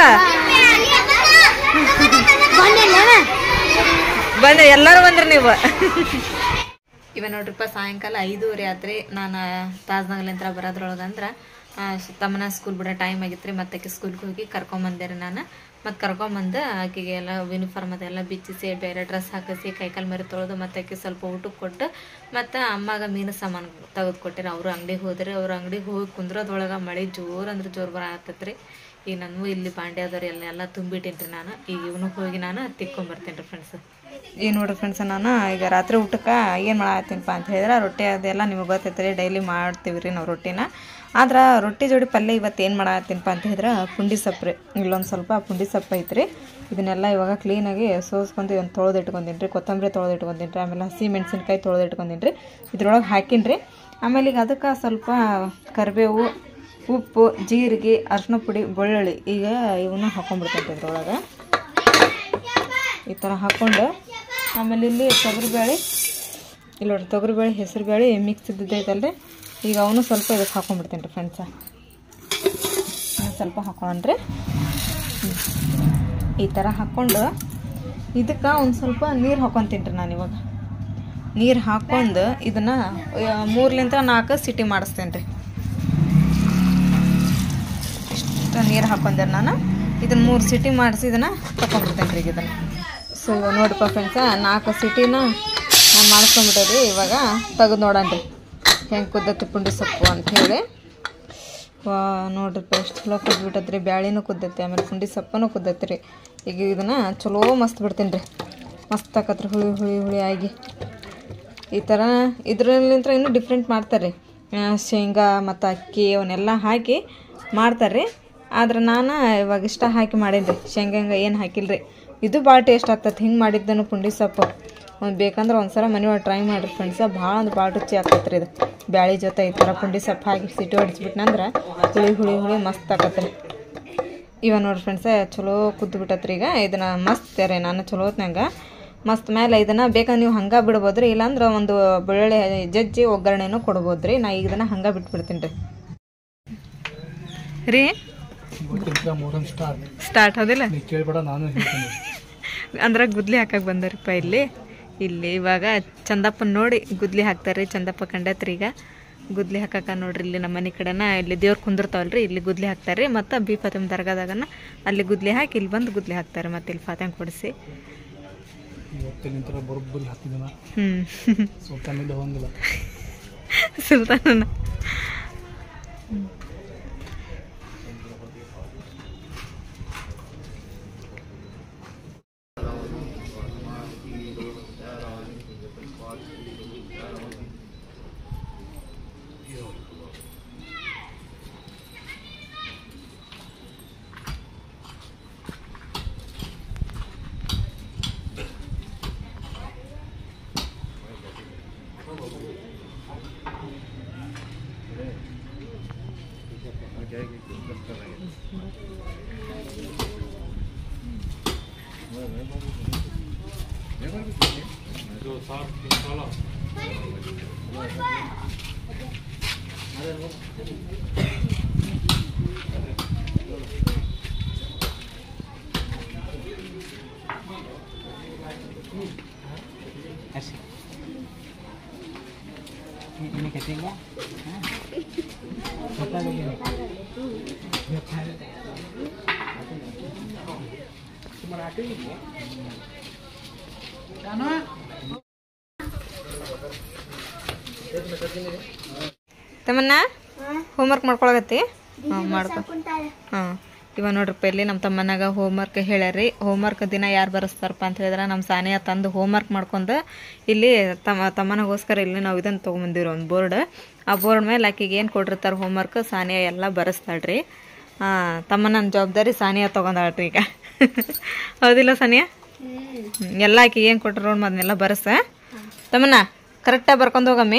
ಬಂದ್ರೆ ಎಲ್ಲರೂ ಬಂದ್ರಿ ನೀವು ಇವ ನೋಡ್ರಿಪ್ಪ ಸಾಯಂಕಾಲ ಐದೂವರೆ ಆತ್ರಿ ನಾನು ತಾಜ್ನಗಲಿಂತ್ರ ಬರೋದ್ರೊಳಗೆ ಅಂದ್ರೆ ತಮ್ಮನ ಸ್ಕೂಲ್ ಬಿಡೋ ಟೈಮ್ ಆಗಿತ್ತು ರೀ ಮತ್ತೆ ಸ್ಕೂಲ್ಗೆ ಹೋಗಿ ಕರ್ಕೊಂಬಂದೆ ರೀ ನಾನು ಮತ್ತು ಕರ್ಕೊಂಬಂದು ಆಕೆಗೆ ಎಲ್ಲ ಯೂನಿಫಾರ್ಮ್ ಅದೆಲ್ಲ ಬಿಚ್ಚಿಸಿ ಬೇರೆ ಡ್ರೆಸ್ ಹಾಕಿಸಿ ಕೈಕಾಲು ಮರಿ ತೊಳೆದು ಮತ್ತೆ ಆಕೆ ಸ್ವಲ್ಪ ಊಟಕ್ಕೆ ಕೊಟ್ಟು ಮತ್ತು ಅಮ್ಮಾಗ ಮೀನು ಸಾಮಾನು ತೆಗೆದು ಕೊಟ್ಟಿರಿ ಅವರು ಅಂಗಡಿಗೆ ಹೋದ್ರಿ ಅವ್ರ ಅಂಗಡಿಗೆ ಹೋಗಿ ಕುಂದ್ರದೊಳಗೆ ಮಳೆ ಜೋರು ಅಂದ್ರೆ ಜೋರು ಬರ ಆತತ್ರಿ ಈಗ ನನಗೂ ಇಲ್ಲಿ ಬಾಂಡೆ ಅದವ್ರಿ ಎಲ್ಲ ಎಲ್ಲ ತುಂಬಿಟ್ಟಿನ್ರಿ ನಾನು ಈಗ ಇವನು ಹೋಗಿ ನಾನು ತಿಕ್ಕೊಂಬರ್ತೀನಿ ರೀ ಫ್ರೆಂಡ್ಸ್ ಈಗ ನೋಡ್ರಿ ಫ್ರೆಂಡ್ಸ್ ನಾನು ಈಗ ರಾತ್ರಿ ಊಟಕ್ಕೆ ಏನು ಮಾಡತ್ತೀನಪ್ಪ ಅಂತ ಹೇಳಿದ್ರೆ ರೊಟ್ಟಿ ಅದೆಲ್ಲ ನಿಮಗೆ ಗೊತ್ತೈತೆ ರೀ ಡೈಲಿ ಮಾಡ್ತೀವಿ ರೀ ನಾವು ರೊಟ್ಟಿನ ಆದ್ರೆ ರೊಟ್ಟಿ ಜೋಡಿ ಪಲ್ಯ ಇವತ್ತು ಏನು ಮಾಡತ್ತೀನಪ್ಪ ಅಂತ ಹೇಳಿದ್ರೆ ಪುಂಡಿ ಸೊಪ್ಪು ರೀ ಇಲ್ಲೊಂದು ಸ್ವಲ್ಪ ಪುಂಡಿ ಸೊಪ್ಪು ಐತ್ರಿ ಇದನ್ನೆಲ್ಲ ಇವಾಗ ಕ್ಲೀನಾಗಿ ಸೋಸ್ಕೊಂಡು ಒಂದು ತೊಳೆದು ಇಟ್ಕೊಂತೀನಿ ರೀ ಕೊತ್ತಂಬರಿ ತೊಳೆದು ಇಟ್ಕೊಂತೀನಿ ರೀ ಆಮೇಲೆ ಹಸಿ ಮೆಣಸಿನ್ಕಾಯಿ ತೊಳೆದು ಇಟ್ಕೊಂತೀನಿ ರೀ ಇದ್ರೊಳಗೆ ಹಾಕೀನಿ ರೀ ಆಮೇಲೆ ಈಗ ಅದಕ್ಕೆ ಸ್ವಲ್ಪ ಕರಿಬೇವು ಉಪ್ಪು ಜೀರಿಗೆ ಅರಿಶಿನ ಪುಡಿ ಬೆಳ್ಳುಳ್ಳಿ ಈಗ ಇವನ್ನ ಹಾಕೊಂಡ್ಬಿಡ್ತೈತೆ ಇದ್ರೊಳಗೆ ಈ ಥರ ಹಾಕ್ಕೊಂಡು ಆಮೇಲೆ ಇಲ್ಲಿ ತೊಗರಿಬೇಳೆ ಇಲ್ಲಿ ನೋಡ್ರಿ ತೊಗರಿಬೇಳೆ ಹೆಸರುಬೇಳೆ ಮಿಕ್ಸ್ ಇದ್ದೈತಲ್ರಿ ಈಗ ಅವನು ಸ್ವಲ್ಪ ಇದಕ್ಕೆ ಹಾಕೊಂಡ್ಬಿಡ್ತೀನಿ ರೀ ಫ್ರೆಂಡ್ಸ ಸ್ವಲ್ಪ ಹಾಕೊಂಡ್ರಿ ಈ ಥರ ಹಾಕ್ಕೊಂಡು ಇದಕ್ಕೆ ಒಂದು ಸ್ವಲ್ಪ ನೀರು ಹಾಕೊತೀನಿ ರೀ ನಾನು ಇವಾಗ ನೀರು ಹಾಕ್ಕೊಂಡು ಇದನ್ನು ಮೂರ್ಲಿಂದ ನಾಲ್ಕು ಸಿಟಿ ಮಾಡಿಸ್ತೇನೆ ರೀ ಇಷ್ಟು ನೀರು ಹಾಕೊಂಡೆ ನಾನು ಇದನ್ನು ಮೂರು ಸಿಟಿ ಮಾಡಿಸಿ ಇದನ್ನು ತಗೊಂಡ್ಬಿಡ್ತೇನೆ ರೀ ಇದನ್ನು ಸೊ ಇವಾಗ ನೋಡಿಪ್ಪ ಫ್ರೆಂಡ್ಸ ನಾಲ್ಕು ಸಿಟಿನ ನಾನು ಮಾಡಿಸ್ಕೊಂಡ್ಬಿಟ್ಟೆ ಇವಾಗ ತೆಗೆದು ನೋಡೋಣ ರೀ ಹೆಂಗೆ ಕುದ್ದತಿ ಪುಂಡಿ ಸೊಪ್ಪು ಅಂಥೇಳಿ ವಾ ನೋಡ್ರಿ ಎಷ್ಟು ಚಲೋ ಕುದ್ಬಿಟ್ಟತ್ರಿ ಬ್ಯಾಳಿನೂ ಕುದ್ದೈತಿ ಆಮೇಲೆ ಪುಂಡಿ ಸೊಪ್ಪನು ಕುದ್ದೈತಿ ರೀ ಈಗ ಇದನ್ನು ಚಲೋ ಮಸ್ತ್ ಬಿಡ್ತೀನಿ ರೀ ಮಸ್ತ್ ಆಕತ್ರಿ ಹುಳಿ ಹುಳಿ ಹುಳಿ ಆಗಿ ಈ ಥರ ಇದರಲ್ಲಿಂತ್ರ ಇನ್ನೂ ಡಿಫ್ರೆಂಟ್ ಮಾಡ್ತಾರೆ ಶೇಂಗಾ ಮತ್ತು ಅಕ್ಕಿ ಅವನ್ನೆಲ್ಲ ಹಾಕಿ ಮಾಡ್ತಾರೆ ಆದ್ರೆ ನಾನು ಇವಾಗ ಇಷ್ಟ ಹಾಕಿ ಮಾಡೀನಿ ರೀ ಶೇಂಗಾ ಹಿಂಗೆ ಏನು ಹಾಕಿಲ್ಲ ರೀ ಇದು ಭಾಳ ಟೇಸ್ಟ್ ಆಗ್ತದೆ ಹಿಂಗೆ ಮಾಡಿದ್ದನು ಪುಂಡಿ ಸೊಪ್ಪು ಒಂದು ಬೇಕಂದ್ರೆ ಒಂದ್ಸಲ ಮನೆ ಒಳಗೆ ಟ್ರೈ ಮಾಡಿರಿ ಫ್ರೆಂಡ್ಸ ಭಾಳ ಅಂದ್ರೆ ಭಾಳ ರುಚಿ ಆಗ್ತೈತೆ ರೀ ಇದು ಬ್ಯಾಳಿ ಜೊತೆ ಈ ಥರ ಪುಂಡಿ ಸೊಪ್ಪು ಹಾಕಿ ಸಿಟಿ ಹೊಡಿಸ್ಬಿಟ್ನಂದ್ರೆ ಹುಳಿ ಹುಳಿ ಹುಳಿ ಮಸ್ತ್ ಆಗತ್ತೆ ರೀ ಇವ ನೋಡ್ರಿ ಫ್ರೆಂಡ್ಸ ಚಲೋ ಕುದ್ದು ಬಿಟ್ಟತ್ರಿ ಈಗ ಇದನ್ನ ಮಸ್ತ್ ರೀ ನಾನು ಚಲೋ ಹೊತ್ನಾಗ ಮಸ್ತ್ ಮೇಲೆ ಇದನ್ನ ಬೇಕಾದ್ರೆ ನೀವು ಹಂಗೆ ಬಿಡ್ಬೋದ್ರಿ ಇಲ್ಲಾಂದ್ರೆ ಒಂದು ಬೆಳ್ಳುಳ್ಳಿ ಜಜ್ಜಿ ಒಗ್ಗರಣೆನೂ ಕೊಡ್ಬೋದ್ರಿ ನಾ ಈಗ ಇದನ್ನ ಹಂಗೆ ಬಿಟ್ಬಿಡ್ತೀನಿ ರೀ ರೀ ಇವತ್ತಿಂದ ಮೂರನ್ ಸ್ಟಾರ್ಟ್ ಸ್ಟಾರ್ಟ್ ಆದಿಲ್ಲ ನೀ ಕೇಳ್ಬೇಡ ನಾನು ಹೇಳ್ತೀನಿ ಅಂದ್ರೆ ಗುದ್ಲಿ ಹಾಕಕ್ಕೆ ಬಂದಾರಪ್ಪ ಇಲ್ಲಿ ಇಲ್ಲಿ ಇವಾಗ ಚಂದಪ್ಪನ ನೋಡಿ ಗುದ್ಲಿ ಹಾಕ್ತಾರೆ ಚಂದಪ್ಪ ಕಂಡತ್ರಿ ಈಗ ಗುದ್ಲಿ ಹಾಕಕ್ಕ ನೋಡ್ರಿ ಇಲ್ಲಿ ನಮ್ಮ ಮನೆ ಕಡೆನ ಇಲ್ಲಿ ದೇವ್ರು ಕುಂದಿರ್ತಾವಲ್ರಿ ಇಲ್ಲಿ ಗುದ್ಲಿ ಹಾಕ್ತಾರೆ ಮತ್ತು ಬಿ ಫಾತಿಮ ದರ್ಗಾದಾಗನ ಅಲ್ಲಿ ಗುದ್ಲಿ ಹಾಕಿ ಇಲ್ಲಿ ಬಂದು ಗುದ್ಲಿ ಹಾಕ್ತಾರೆ ಮತ್ತೆ ಇಲ್ಲಿ ಫಾತಿಮ ಕೊಡಿಸಿ ಇವತ್ತಿನ ನಂತರ ಬರೋಬ್ಬರಿ ಹತ್ತು ದಿನ ಹ್ಞೂ ಸುಲ್ತಾನಿಂದ ಹೋಗಂಗಿಲ್ಲ ಸುಲ್ತಾನನ ತಮ್ಮನ್ನ ಹೋಮ್ವರ್ಕ್ ಮಾಡ್ಕೊಳಗತ್ತಿ ಹಾಂ ಮಾಡ್ಕೊ ಹಾಂ ಇವ ನೋಡ್ರಪ್ಪ ಇಲ್ಲಿ ನಮ್ಮ ತಮ್ಮನಾಗ ಹೋಮ್ವರ್ಕ್ ಹೇಳ್ಯಾರಿ ಹೋಮ್ವರ್ಕ್ ದಿನ ಯಾರು ಬರೆಸ್ತಾರಪ್ಪ ಅಂತ ಹೇಳಿದ್ರೆ ನಮ್ಮ ಸಾನಿಯ ತಂದು ಹೋಮ್ವರ್ಕ್ ಮಾಡ್ಕೊಂಡು ಇಲ್ಲಿ ತಮ್ಮ ತಮ್ಮನಿಗೋಸ್ಕರ ಇಲ್ಲಿ ನಾವು ಇದನ್ನು ತೊಗೊಂಬಂದಿರೋ ಒಂದು ಬೋರ್ಡ್ ಆ ಬೋರ್ಡ್ ಮೇಲೆ ಆಕಿಗೆ ಏನು ಕೊಟ್ಟಿರ್ತಾರೆ ಹೋಮ್ವರ್ಕ್ ಸಾನಿಯಾ ಎಲ್ಲ ಬರೆಸ್ತಾಳ್ರಿ ಹಾಂ ತಮ್ಮ ನನ್ನ ಜವಾಬ್ದಾರಿ ಸಾನಿಯಾ ತೊಗೊಂಡಾಳ್ರಿ ಈಗ ಹೌದಿಲ್ಲ ಸಾನಿಯಾ ಹ್ಮ್, ಎಲ್ಲ ಆಕಿಗೆ ಏನು ಕೊಟ್ಟರು ನೋಡಿ ಅದನ್ನೆಲ್ಲ ಬರಸ ತಮ್ಮನ್ನ ಕರೆಕ್ಟಾಗಿ ಬರ್ಕೊಂಡು ಹೋಗಮ್ಮಿ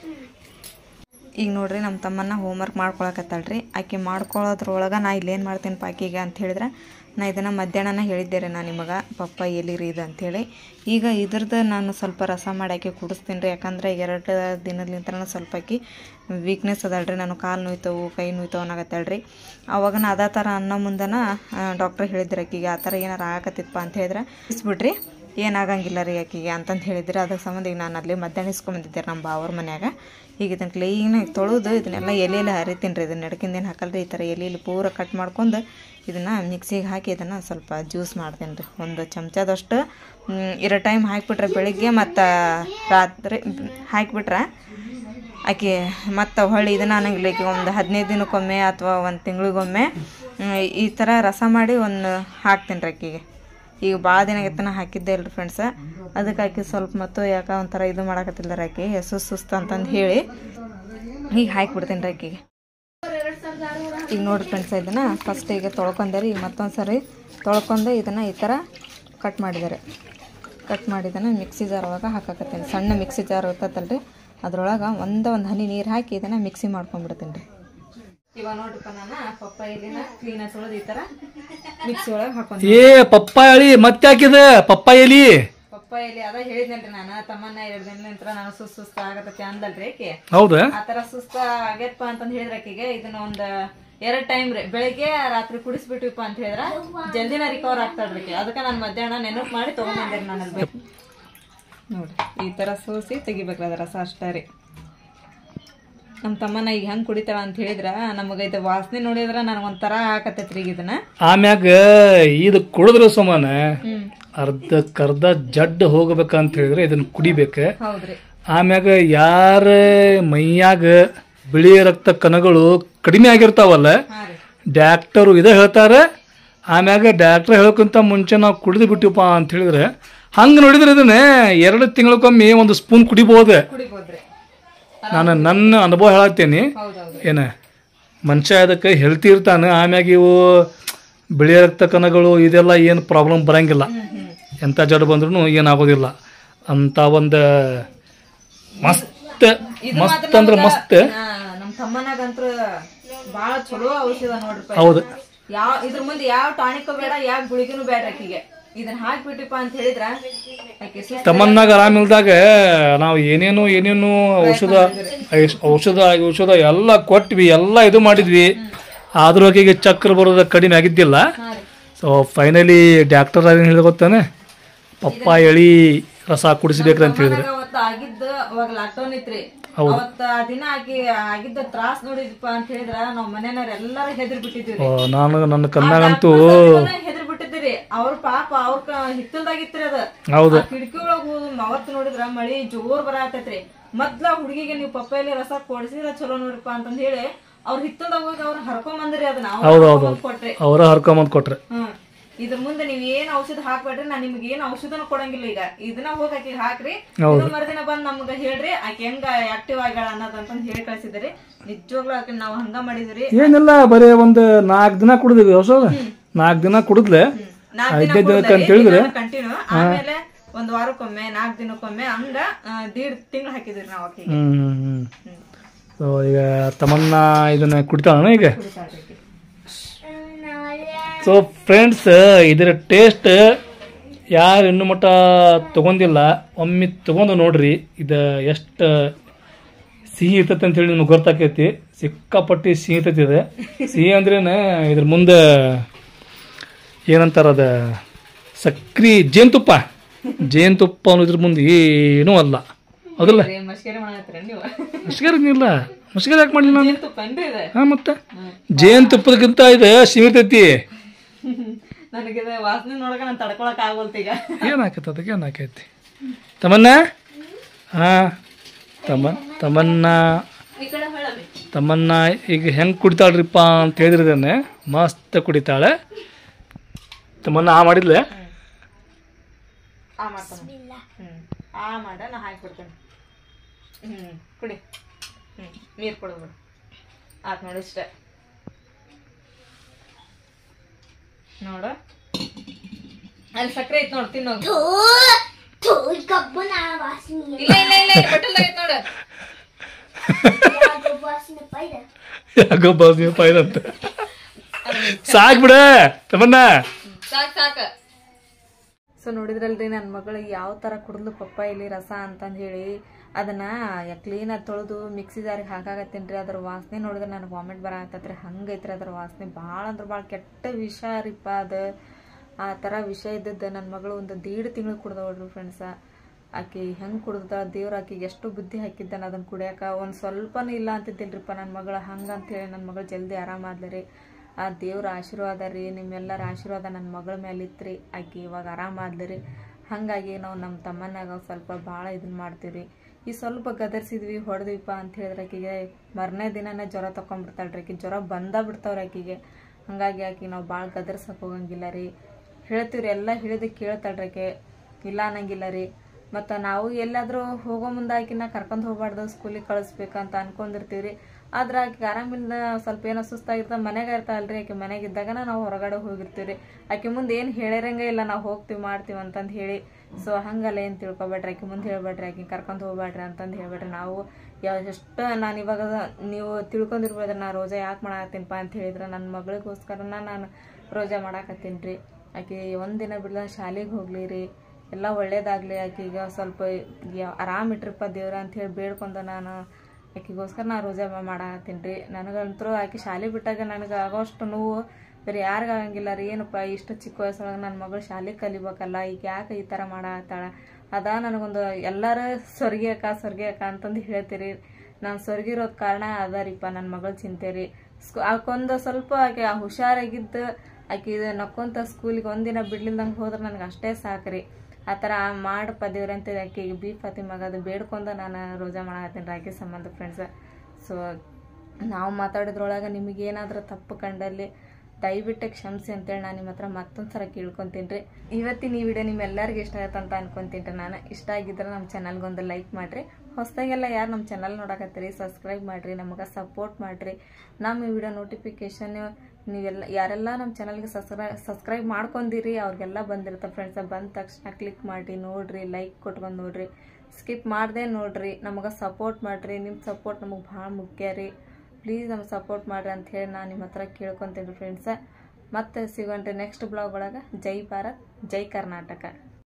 ಈಗ ನೋಡ್ರಿ ನಮ್ಮ ತಮ್ಮನ್ನ ಹೋಮ್ವರ್ಕ್ ಮಾಡ್ಕೊಳಕತ್ತಾಳ್ರಿ ಆಕೆ ಮಾಡ್ಕೊಳ್ಳೋದ್ರೊಳಗೆ ನಾ ಇಲ್ಲೇನು ಮಾಡ್ತೀನಪ್ಪ ಆಕಿಗೆ ಅಂತ ಹೇಳಿದ್ರೆ ನಾ ಇದನ್ನು ಮಧ್ಯಾಹ್ನನ ಹೇಳಿದ್ದೆ ರೀ ನಾನು ನಿಮಗೆ ಪಪ್ಪ ಎಲ್ಲಿರಿ ಇದು ಅಂಥೇಳಿ ಈಗ ಇದ್ರದ್ದು ನಾನು ಸ್ವಲ್ಪ ರಸ ಮಾಡಿ ಆಕೆ ಕುಡಿಸ್ತೀನಿ ರೀ ಯಾಕಂದ್ರೆ ಎರಡು ದಿನದಿಂದ ಸ್ವಲ್ಪ ಆಕಿ ವೀಕ್ನೆಸ್ ಅದಲ್ರಿ ನಾನು ಕಾಲು ನೋಯ್ತವು ಕೈ ನೋಯ್ತವು ಅನ್ನಕತ್ತಾಳ್ರಿ ಅವಾಗ ನಾ ಅದೇ ಥರ ಅನ್ನೋ ಮುಂದನ ಡಾಕ್ಟ್ರ್ ಹೇಳಿದ್ರು ಆಕಿಗೆ ಆ ಥರ ಏನಾರು ಆಗಕತ್ತಿತ್ತಪ್ಪ ಅಂತ ಹೇಳಿದ್ರೆ ಇಸ್ಬಿಡ್ರಿ ಏನಾಗಂಗಿಲ್ಲ ರೀ ಆಕಿಗೆ ಅಂತಂದು ಹೇಳಿದ್ರೆ ಅದಕ್ಕೆ ಸಂಬಂಧ ಈಗ ನಾನು ಅಲ್ಲಿ ಮಧ್ಯಾಹ್ನ ಇಸ್ಕೊಂಬಂದಿದ್ದೆ ನಮ್ಮ ಬಾವ್ರ ಮನ್ಯಾಗ ಈಗ ಇದನ್ನು ಕ್ಲೀನಾಗಿ ತೊಳೆದು ಇದನ್ನೆಲ್ಲ ಎಲೆಯಲ್ಲಿ ಹರಿತೀನಿ ರೀ ಇದನ್ನ ನಡ್ಕಿಂದೇನು ಹಾಕಲ್ರಿ ಈ ಥರ ಎಲೆಯಲ್ಲಿ ಪೂರ ಕಟ್ ಮಾಡ್ಕೊಂಡು ಇದನ್ನು ಮಿಕ್ಸಿಗೆ ಹಾಕಿ ಇದನ್ನು ಸ್ವಲ್ಪ ಜ್ಯೂಸ್ ಮಾಡ್ತೀನಿ ರೀ ಒಂದು ಚಮಚದಷ್ಟು ಮ್, ಇರೋ ಟೈಮ್ ಹಾಕಿಬಿಟ್ರೆ ಬೆಳಿಗ್ಗೆ ಮತ್ತು ರಾತ್ರಿ ಹಾಕಿಬಿಟ್ರೆ ಆಕೆ ಮತ್ತು ಹೊಳ್ಳಿ ಇದನ್ನು ಅನ್ನಂಗಿಲ್ಲ ಈಗ ಒಂದು ಹದಿನೈದು ದಿನಕ್ಕೊಮ್ಮೆ ಅಥವಾ ಒಂದು ತಿಂಗಳಿಗೊಮ್ಮೆ ಮ್, ಈ ಥರ ರಸ ಮಾಡಿ ಒಂದು ಹಾಕ್ತೀನಿ ರೀ ಆಕಿಗೆ ಈಗ ಭಾಳ ದಿನ ಎತ್ತನ ಹಾಕಿದ್ದೆ ಇಲ್ರಿ ಫ್ರೆಂಡ್ಸ ಅದಕ್ಕೆ ಆಕಿ ಸ್ವಲ್ಪ ಮತ್ತು ಯಾಕೆ ಒಂಥರ ಇದು ಮಾಡಕತ್ತಿಲ್ಲ ರೀ ಆಕಿ ಸುಸ್ತು ಸುಸ್ತು ಅಂತಂದು ಹೇಳಿ ಈಗ ಹಾಕಿಬಿಡ್ತೀನಿ ರೀ ಆಕಿಗೆ ಈಗ ನೋಡ್ರಿ ಫ್ರೆಂಡ್ಸ್ ಇದನ್ನು ಫಸ್ಟ್ ಈಗ ತೊಳ್ಕೊಂಡೆ ರೀ ಈಗ ಮತ್ತೊಂದು ಸರಿ ತೊಳ್ಕೊಂಡೆ ಇದನ್ನು ಈ ಥರ ಕಟ್ ಮಾಡಿದ್ದಾರೆ ಕಟ್ ಮಾಡಿದ್ದನ್ನು ಮಿಕ್ಸಿ ಜಾರ್ ಒಳಗೆ ಹಾಕಾಕತ್ತೀನಿ ಸಣ್ಣ ಮಿಕ್ಸಿ ಜಾರ್ ಇರ್ತೈತಲ್ರಿ ಅದ್ರೊಳಗೆ ಒಂದೇ ಒಂದು ಹನಿ ನೀರು ಹಾಕಿ ಇದನ್ನು ಮಿಕ್ಸಿ ಮಾಡ್ಕೊಂಡ್ಬಿಡ್ತೀನಿ ರೀ ಇವಾಗ ನೋಡ್ರಿಪ್ಪ ನಾನು ಪಪ್ಪಾಯಿಲಿನ ಕ್ಲೀನಾಗಿ ತೊಳೆದು ಈ ಥರ ಮಿಕ್ಸಿ ಒಳಗೆ ಹಾಕೊಂಡು ಏ ಪಪ್ಪಾಯಿ ಮತ್ತೆ ಹಾಕಿದ ಪಪ್ಪಾಯಿ ಎಲಿ ಪಪ್ಪಾಯಲ್ಲಿ ಅದ ಹೇಳಿದ್ನಲ್ರಿ ನಾನು ತಮ್ಮನ್ನ ಎರಡು ದಿನ ನಂತರ ನಾನು ಸುಸ್ತು ಸುಸ್ತು ಆಗತ್ತೆ ಅಂದಲ್ರಿ ಆಕೆ ಹೌದಾ ಆ ತರ ಸುಸ್ತ ಆಗೈತಪ್ಪ ಅಂತಂದ್ ಹೇಳಿದ್ರ ಆಕಿಗೆ ಇದನ್ನ ಒಂದ್ ಎರಡ್ ಟೈಮ್ ರೀ ಬೆಳಿಗ್ಗೆ ರಾತ್ರಿ ಕುಡಿಸ್ಬಿಟ್ವಿಪ್ಪ ಅಂತ ಹೇಳಿದ್ರ ಜಲ್ದಿನ ರಿಕವರ್ ಆಗ್ತಾಳ್ರಿ ಆಕಿ. ಅದಕ್ಕ ನಾನು ಮಧ್ಯಾಹ್ನ ನೆನಪು ಮಾಡಿ ತಗೊಂಬಂದೆ ನಾನು ಅಲ್ಲಿ ಬೇಕು ನೋಡ್ರಿ ಈ ತರ ಸೋಸಿ ತೆಗಿಬೇಕ್ರಿ ಅದ ರಸ ಅಷ್ಟೇ ರೀ ನಮ್ಮ ತಮ್ಮನ ಈಗ ಹೆಂಗ್ ಕುಡಿತಾಳ ಅಂತ ಹೇಳಿದ್ರ ನಮಗ ಇದು ವಾಸನೆ ನೋಡಿದ್ರ ನನಗೆ ಒಂಥರ ಆಕತ್ತೈತ್ರಿ ಈಗ ಇದನ್ನ ಆಮ್ಯಾಗ ಇದು ಕುಡಿದ್ರ ಸಮಾನ ಹ್ಮ್ ಅರ್ಧಕ್ಕರ್ಧ ಜಡ್ ಹೋಗ್ಬೇಕಂತ ಹೇಳಿದ್ರೆ ಇದನ್ನ ಕುಡಿಬೇಕು ಹೌದ್ರಿ ಆಮ್ಯಾಗ ಯಾರ ಮೈಯಾಗ ಬಿಳಿ ರಕ್ತ ಕಣಗಳು ಕಡಿಮೆ ಆಗಿರ್ತಾವಲ್ಲ ಹಾ ರೀ ಡಾಕ್ಟರು ಇದೇ ಹೇಳ್ತಾರೆ ಆಮ್ಯಾಗ ಡಾಕ್ಟರ್ ಹೇಳೋಕ್ಕಿಂತ ಮುಂಚೆ ನಾವು ಕುಡಿದು ಬಿಟ್ಟಿವಪ್ಪ ಅಂತ ಹೇಳಿದ್ರೆ ಹಂಗೆ ನೋಡಿದ್ರೆ ಇದನ್ನೇ ಎರಡು ತಿಂಗಳಕ್ಕೊಮ್ಮೆ ಒಂದು ಸ್ಪೂನ್ ಕುಡಿಬೋದು ಕುಡಿಬೋದ್ರಿ ನಾನು ನನ್ನ ಅನುಭವ ಹೇಳತ್ತೀನಿ ಹೌದೌದು ಏನ ಮನುಷ್ಯ ಅದಕ್ಕೆ ಹೆಲ್ತಿ ಇರ್ತಾನೆ ಆಮ್ಯಾಗ ಇವು ಬಿಳಿ ರಕ್ತ ಕಣಗಳು ಇದೆಲ್ಲ ಏನು ಪ್ರಾಬ್ಲಮ್ ಬರಂಗಿಲ್ಲ ಹ್ಮ್ ಹ್ಮ್ ಎಂಥ ಜಡ್ ಬಂದ್ರೂ ಏನಾಗೋದಿಲ್ಲ ಅಂತ ಒಂದು ಮಸ್ತ್ ಮಸ್ತ್ ಅಂದ್ರೆ ಮಸ್ತ್ ಆ, ನಮ್ ತಮ್ಮನಾಗಂತ್ರ ಬಾಳ ಚಲೋ ಔಷಧ ನೋಡ್ರಿಪ್ಪ ಇದು. ಹೌದು ಯಾವ ಇದ್ರ ಮುಂದೆ ಯಾವ ಟಾನಿಕ್ ಬೇಡ ಯಾವ ಗುಳಿಗೆನೂ ಬೇಡ ಆಕಿಗೆ ಇದನ್ನ ಹಾಕ್ಬಿಟ್ಟಿಪ್ಪ ಅಂತ ಹೇಳಿದ್ರ ಆಕೆ ಸುಸ್ತ್ ತಮ್ಮನ್ನಾಗ ಆರಾಮಿಲ್ದಾಗ ನಾವು ಏನೇನು ಏನೇನು ಔಷಧ ಐಸ್- ಔಷಧ ಔಷಧ ಎಲ್ಲ ಕೊಟ್ವಿ ಎಲ್ಲ ಇದು ಮಾಡಿದ್ವಿ ಆದ್ರೂ ಆಕೆಗೆ ಚಕ್ರ ಬರೋದ ಕಡಿಮೆ ಆಗಿದ್ದಿಲ್ಲ ಹಾ ರೀ. ಸೊ ಫೈನಲಿ ಡಾಕ್ಟರ್ ಏನು ಹೇಳಿದ ಗೊತ್ತಾನೆ ಪಪ್ಪ ಎಳಿ ರಸ ಕುಡಿಸ್ಬೇಕ್ರಿ ಅಂತ ಹೇಳಿದ್ರು ತಮ್ಮನಾಗ ಅವತ್ತ ಆಗಿದ್ದ ಅವಾಗ ಲಾಕ್ಡೌನ್ ಇತ್ರಿ ಅವತ್ತ ಆ ದಿನ ಆಕಿ ಆಗಿದ್ದ ತ್ರಾಸ್ ನೋಡಿದ್ಪ ಅಂತ ಹೇಳಿದ್ರ ನಾವ್ ಮನೆಯವ್ರ ಎಲ್ಲಾರು ಹೆದರ್ ಬಿಟ್ಟಿದ್ವಿ ಆ, ನಾನು ನನ್ನ ಕಣ್ಣಾಗಂತೂ ಹೆದರ್ ಬಿಟ್ಟಿದ್ದೀರಿ ಅವ್ರ ಪಾಪ ಅವ್ರ ಹಿತ್ತಲ್ದಾಗಿತ್ರಿ ಅದ ಹೌದು ಕಿಟಕಿ ಒಳಗ ಅವತ್ ನೋಡಿದ್ರ ಮಳಿ ಜೋರ್ ಬರಾತೈತ್ರಿ ಮೊದ್ಲ ಹುಡುಗಿಗೆ ನೀವು ಪಪ್ಪಾಯಲ್ಲಿ ರಸ ಕೊಡಿಸಿದ್ರ ಚಲೋ ನೋಡ್ರಿಪ್ಪ ಅಂತಂದ್ ಹೇಳಿ ಅವ್ರ ಹಿತ್ತಲ್ದಾಗ ಹೋಗಿ ಅವ್ರ ಹರ್ಕೊಂಡ್ ಬಂದ್ರಿ ಅದನ್ನ ಅವ್ರ್ ಹೌದು, ಹರ್ಕೊಂಡ್ ಹೌದು. ಬಂದ್ ಕೊಟ್ರಿ ಅವರ ಹರ್ಕೊಂಬಂದು ಕೊಟ್ರೆ ಹ್ಮ್ ಇದ್ರ ಮುಂದೆ ನೀವ್ ಏನ್ ಔಷಧ ಹಾಕ್ಬೇಡ್ರಿ ನಾನ್ ನಿಮ್ಗೆ ಏನ್ ಔಷಧನ ಕೊಡಂಗಿಲ್ಲ ಈಗ ಇದನ್ನ ಹೋಗಿ ಆಕಿಗೆ ಹಾಕ್ರಿ ಹೌದು. ಇದು ಮರುದಿನ ಬಂದ್ ನಮ್ಗ ಹೇಳ್ರಿ ಆಕೆ ಹೆಂಗ ಆಕ್ಟಿವ್ ಆಗ್ಯಾಳ ಅನ್ನೋದಂತಂದ್ ಹೇಳಿ ಕಳ್ಸಿದ್ರಿ ನಿಜವಾಗ್ಲೂ ಆಕೆ ನಾವ್ ಹಂಗ ಮಾಡಿದ್ರಿ ಏನಿಲ್ಲ ಬರೀ ಒಂದು ನಾಲ್ಕು ದಿನ ಕುಡಿದ್ವಿ ಔಷಧ ನಾಲ್ಕು ದಿನ ಕುಡಿದ್ಲೆ ನಾಲ್ಕ್ ಐದನೇ ದಿನಕ್ಕೆ ಅಂತ ಹೇಳಿದ್ರೆ ಕಂಟಿನ್ಯೂ ಆಮೇಲೆ ಒಂದ್ ವಾರಕ್ಕೊಮ್ಮೆ ನಾಲ್ಕ್ ದಿನಕ್ಕೊಮ್ಮೆ ಹಂಗ ಆ, ದೀಡ್ ತಿಂಗಳು ಹಾಕಿದ್ರಿ ನಾವ್ ಆಕಿಗೆ ಹ್ಮ್ ಹ್ಮ್ ಸೊ ಈಗ ತಮನ್ನ ಇದನ್ನ ಕುಡಿತಾಳ ಈಗ ಕುಡಿತಾಳ್ರಿ ಆಕಿ. ಸೊ ಫ್ರೆಂಡ್ಸ್ ಇದರ ಟೇಸ್ಟ್ ಯಾರು ಇನ್ನು ಮಟ್ಟ ತಗೊಂಡಿಲ್ಲ ಒಮ್ಮೆ ತಗೊಂಡು ನೋಡ್ರಿ ಇದು ಎಷ್ಟು ಸಿಹಿ ಇರ್ತೈತೆ ಅಂತ ಹೇಳಿ ನಿಮ್ಗೆ ಗೊತ್ತಾಕೈತಿ ಸಿಕ್ಕಾಪಟ್ಟಿ ಸಿಹಿ ಇರ್ತೈತಿ ಇದು ಸಿಹಿ ಅಂದ್ರೇನ ಇದ್ರ ಮುಂದೆ ಏನಂತಾರ ಅದ ಸಕ್ರಿ ಜೇನುತುಪ್ಪ ಜೇನುತುಪ್ಪ ಅನ್ನೋದ್ರ ಮುಂದೆ ಏನೂ ಅಲ್ಲ ಹೌದಲ್ಲ ಏ, ಮಸ್ಕರಿ ಮಾಡತ್ತೀರ ನೀವು ಮುಸ್ಕರ ಇಲ್ಲ ಮುಸ್ಕರ ಯಾಕೆ ಮಾಡಲಿಲ್ಲ ನಾನು ತುಪ್ಪನ್ರಿ ಇದು ಹಾಂ ಮತ್ತೆ ಜೇನುತುಪ್ಪದಕ್ಕಿಂತ ಇದು ಸಿಹಿ ಇರ್ತೈತಿ ನನಗಿದ ವಾಸನೆ ನೋಡಕ ನಾನು ತಡ್ಕೊಳಕ್ ಆಗೋಲ್ತ ಈಗ ಏನಾಕೈತೆ ಅದಕ್ಕೆ ಏನಾಕೈತಿ ತಮ್ಮನ್ನ ಹಾಂ ತಮ್ಮ ತಮ್ಮನ್ನ ಈ ಕಡೆ ಹೇಳರಿ ತಮ್ಮನ್ನ ಈಗ ಹೆಂಗೆ ಕುಡಿತಾಳ್ರಿಪ್ಪ ಅಂತ ಹೇಳಿದ್ರದನ್ನೇ ಮಸ್ತ್ ಕುಡಿತಾಳೆ ತಮ್ಮನ್ನ ಆ ಮಾಡಿದ್ಲೆ ಆ ಮಾಡ್ತಾನೆ ಹ್ಮ್ ಆ ಮಾಡ ನಾ ಹಾಕ್ಬಿಡ್ತೇನೆ ಹ್ಮ್ ಕುಡಿ ಹ್ಮ್ ನೀರ್ ಕೊಡ್ಬಿಡು ಆತ್ ನೋಡಿ ಇಷ್ಟ ನೋಡು ಅಲ್ಲಿ ಸಕ್ಕರೆ ಐತ್ ನೋಡು ತಿನ್ನೋದು ಥೂ ಥೂ ಕಬ್ಬನ ವಾಸನೆ ಇಲ್ಲ ಇಲ್ಲ ಇಲ್ಲ ಬಟ್ಟಲ್ದಾಗ ಐತ್ ನೋಡು ಯಾವ್ದು ವಾಸನೆ ಪೈದ ಯಾಕೋ ಬಾಸ್ ನೀವು ಪೈದಂತ ಸಾಕ್ ಬಿಡ ತಮ್ಮನ್ನ ಸಾಕ್ ಸಾಕ ಸೊ ನೋಡಿದ್ರಲ್ರಿ ನನ್ನ ಮಗಳಿಗೆ ಯಾವ ಥರ ಕುಡಿದ್ಲು ಪಪ್ಪಾಯಿಲಿ ರಸ ಅಂತಂದು ಹೇಳಿ ಅದನ್ನ ಕ್ಲೀನಾಗಿ ತೊಳೆದು ಮಿಕ್ಸಿ ಜಾರಿಗೆ ಹಾಕಾಕತ್ತೀನಿ ರೀ ಅದ್ರ ವಾಸನೆ ನೋಡಿದ್ರೆ ನನಗೆ ವಾಮಿಟ್ ಬರತ್ತೈತ್ರಿ ಹಂಗೈತ್ರಿ ಅದ್ರ ವಾಸನೆ ಭಾಳ ಅಂದ್ರೆ ಭಾಳ ಕೆಟ್ಟ ವಿಷ ರೀಪ್ಪ ಅದು ಆ ಥರ ವಿಷಯ ಇದ್ದದ್ದು ನನ್ನ ಮಗಳು ಒಂದು ದೀಡ್ ತಿಂಗಳು ಕುಡ್ದವಳ್ರಿ ಫ್ರೆಂಡ್ಸ ಆಕಿ ಹೆಂಗೆ ಕುಡ್ದ ದೇವ್ರ ಆಕಿಗೆ ಎಷ್ಟು ಬುದ್ಧಿ ಹಾಕಿದ್ದಾನ ಅದನ್ನ ಕುಡಿಯಾಕ ಒಂದು ಸ್ವಲ್ಪನೂ ಇಲ್ಲ ಅಂತಿದ್ದಿಲ್ರಿಪ್ಪ ನನ್ನ ಮಗಳು ಹಂಗಂತೇಳಿ ನನ್ನ ಮಗಳು ಜಲ್ದಿ ಆರಾಮಾದ್ಲರಿ ಆ ದೇವ್ರ ಆಶೀರ್ವಾದ ರೀ ನಿಮ್ಮೆಲ್ಲರ ಆಶೀರ್ವಾದ ನನ್ನ ಮಗಳ ಮೇಲೆ ಇತ್ರಿ ಆಕಿ ಇವಾಗ ಆರಾಮಾದ್ಲರಿ ಹಾಗಾಗಿ ನಾವು ನಮ್ಮ ತಮ್ಮನಾಗ ಸ್ವಲ್ಪ ಭಾಳ ಇದನ್ನ ಮಾಡ್ತೀವಿ ಈ ಸ್ವಲ್ಪ ಗದರ್ಸಿದ್ವಿ ಹೊಡೆದ್ವಿಪ್ಪ ಅಂತ ಹೇಳಿದ್ರೆ ಆಕಿಗೆ ಮರನೇ ದಿನನೇ ಜ್ವರ ತಗೊಂಡ್ಬಿಡ್ತಾಳ್ರಿ ಆಕಿ ಜ್ವರ ಬಂದ ಬಿಡ್ತಾವ್ರಿ ಆಕಿಗೆ ಹಾಗಾಗಿ ಆಕಿ ನಾವು ಭಾಳ ಗದರ್ಸಕ್ಕೆ ಹೋಗಂಗಿಲ್ಲ ರೀ ಹೇಳ್ತೀವ್ರಿ ಎಲ್ಲ ಹೇಳಿದ ಕೇಳ್ತಾಳ್ರಿ ಆಕೆ ಇಲ್ಲ ಅನ್ನಂಗಿಲ್ಲ ರೀ ಮತ್ತು ನಾವು ಎಲ್ಲಾದರೂ ಹೋಗೋ ಮುಂದೆ ಆಕಿನ ಕರ್ಕೊಂಡು ಹೋಗ್ಬಾರ್ದು ಸ್ಕೂಲಿಗೆ ಕಳಿಸ್ಬೇಕಂತ ಅನ್ಕೊಂಡಿರ್ತೀವಿ ರೀ ಆದ್ರೆ ಆಕಿಗೆ ಆರಾಮಿಲ್ಲ ಸ್ವಲ್ಪ ಏನೋ ಸುಸ್ತಾಗಿರ್ತದೆ ಮನೆಗೆ ಇರ್ತಾಳಲ್ರಿ ಆಕೆ ಮನೆಗೆ ಇದ್ದಾಗನ ನಾವು ಹೊರಗಡೆ ಹೋಗಿರ್ತೀವಿ ರೀ ಆಕೆ ಮುಂದೆ ಏನು ಹೇಳಿರಂಗೆ ಇಲ್ಲ ನಾವು ಹೋಗ್ತೀವಿ ಮಾಡ್ತೀವಿ ಅಂತಂದು ಹೇಳಿ ಸೊ ಹಂಗಲ್ಲ ಏನು ತಿಳ್ಕೊಬೇಡ್ರಿ ಆಕೆ ಮುಂದೆ ಹೇಳ್ಬೇಡ್ರಿ ಆಕೆ ಕರ್ಕೊಂಡು ಹೋಗ್ಬೇಡ್ರಿ ಅಂತಂದು ಹೇಳ್ಬೇಡ್ರಿ ನಾವು ಯಾವ ಎಷ್ಟು ನಾನು ಇವಾಗ ನೀವು ತಿಳ್ಕೊಂಡಿರ್ಬೋದ್ರಿ ನಾ ರೋಜಾ ಯಾಕೆ ಮಾಡಾಕತ್ತೀನಪ್ಪ ಅಂತ ಹೇಳಿದ್ರೆ ನನ್ನ ಮಗಳಿಗೋಸ್ಕರನ ನಾನು ರೋಜಾ ಮಾಡಾಕತ್ತೀನಿ ರೀ ಆಕೆ ಒಂದಿನ ಬಿಡ್ದ ಶಾಲೆಗೆ ಹೋಗ್ಲಿ ರೀ ಎಲ್ಲ ಒಳ್ಳೇದಾಗಲಿ ಆಕಿಗೆ ಸ್ವಲ್ಪ ಯ- ಆರಾಮ್ ಇಟ್ರಪ್ಪ ದೇವ್ರ ಅಂತ ಹೇಳಿ ಬೇಡ್ಕೊಂಡು ನಾನು ಆಕಿಗೋಸ್ಕರ ನಾ ರೋಜಾ ಮಾಡಾಕತ್ತೀನಿ ರೀ ನನಗಂತರೂ ಆಕೆ ಶಾಲೆ ಬಿಟ್ಟಾಗ ನನಗೆ ಆಗೋಷ್ಟು ನೋವು ಬೇರೆ ಯಾರಿಗೂ ಆಗಂಗಿಲ್ಲ ರೀ ಏನಪ್ಪ ಇಷ್ಟು ಚಿಕ್ಕ ವಯಸ್ಸೊಳಗೆ ನನ್ನ ಮಗಳು ಶಾಲೆಗೆ ಕಲಿಬೇಕಲ್ಲ ಈಗ ಯಾಕೆ ಈ ಥರ ಮಾಡಾಕತ್ತಾಳ ಅದ ನನಗೊಂದು ಎಲ್ಲರ ಸ್ವರ್ಗಿಯಕ್ಕ ಸ್ವರ್ಗಿಯಕ್ಕ ಅಂತಂದು ಹೇಳ್ತೀರಿ ನಾನು ಸ್ವರ್ಗಿರೋದ್ ಕಾರಣ ಅದ ರೀಪ್ಪ ನನ್ನ ಮಗಳ ಚಿಂತೆ ರೀ ಸ್ಕೂ ಆಕೊಂದು ಸ್ವಲ್ಪ ಆಕೆ ಆ ಹುಷಾರಾಗಿದ್ದು ಆಕೆ ಇದು ನಕ್ಕೊಂತ ಸ್ಕೂಲಿಗೆ ಒಂದಿನ ಬಿಡ್ಲಿಲ್ದಂಗೆ ಹೋದ್ರೆ ನನಗೆ ಅಷ್ಟೇ ಸಾಕ್ರಿ ಆ ಥರ ಮಾಡಪ್ಪ ದೇವ್ರ ಅಂತ ಆಕೆಗೆ ಬಿ ಫಾತಿಮಾಗ ಅದು ಬೇಡ್ಕೊಂಡು ನಾನು ರೋಜಾ ಮಾಡತ್ತೀನಿ ರಾಖಿ ಸಂಬಂಧ ಫ್ರೆಂಡ್ಸ್ ಸೊ ನಾವು ಮಾತಾಡಿದ್ರೊಳಗೆ ನಿಮಗೇನಾದ್ರೂ ತಪ್ಪು ಕಂಡಲ್ಲಿ ದಯವಿಟ್ಟು ಕ್ಷಮಿಸಿ ಅಂತೇಳಿ ನಾನು ನಿಮ್ಮ ಹತ್ರ ಮತ್ತೊಂದು ಸಲ ಕೇಳ್ಕೊತೀನಿ ರೀ ಇವತ್ತಿನ ಈ ವಿಡಿಯೋ ನಿಮ್ಮೆಲ್ಲರಿಗೂ ಇಷ್ಟ ಆಗುತ್ತೆ ಅಂತ ಅನ್ಕೊಂತೀನಿ ರೀ ನಾನು ಇಷ್ಟ ಆಗಿದ್ರೆ ನಮ್ಮ ಚಾನಲ್ಗೊಂದು ಲೈಕ್ ಮಾಡಿರಿ ಹೊಸದಾಗೆಲ್ಲ ಯಾರು ನಮ್ಮ ಚಾನಲ್ ನೋಡಕತ್ತೀರಿ ಸಬ್ಸ್ಕ್ರೈಬ್ ಮಾಡಿರಿ ನಮಗೆ ಸಪೋರ್ಟ್ ಮಾಡಿರಿ ನಮ್ಮ ಈ ವಿಡಿಯೋ ನೋಟಿಫಿಕೇಶನ್ ನೀವೆಲ್ಲ ಯಾರೆಲ್ಲ ನಮ್ಮ ಚಾನಲ್ಗೆ ಸಬ್ಸ್ಕ್ರೈ ಸಬ್ಸ್ಕ್ರೈಬ್ ಮಾಡ್ಕೊಂಡಿರಿ ಅವ್ರಿಗೆಲ್ಲ ಬಂದಿರುತ್ತೆ ಫ್ರೆಂಡ್ಸ್ ಬಂದ ತಕ್ಷಣ ಕ್ಲಿಕ್ ಮಾಡಿ ನೋಡ್ರಿ ಲೈಕ್ ಕೊಟ್ಕೊಂಡು ನೋಡ್ರಿ ಸ್ಕಿಪ್ ಮಾಡದೆ ನೋಡ್ರಿ ನಮಗೆ ಸಪೋರ್ಟ್ ಮಾಡಿರಿ ನಿಮ್ಮ ಸಪೋರ್ಟ್ ನಮಗೆ ಭಾಳ ಮುಖ್ಯ ರೀ ಪ್ಲೀಸ್ ನಮ್ಗೆ ಸಪೋರ್ಟ್ ಮಾಡಿರಿ ಅಂತ ಹೇಳಿ ನಾನು ನಿಮ್ಮ ಹತ್ರ ಕೇಳ್ಕೊತೀನಿ ಫ್ರೆಂಡ್ಸ ಮತ್ತೆ ಸಿಗೋಣ್ರಿ ನೆಕ್ಸ್ಟ್ ಬ್ಲಾಗ್ ಒಳಗೆ ಜೈ ಭಾರತ್ ಜೈ ಕರ್ನಾಟಕ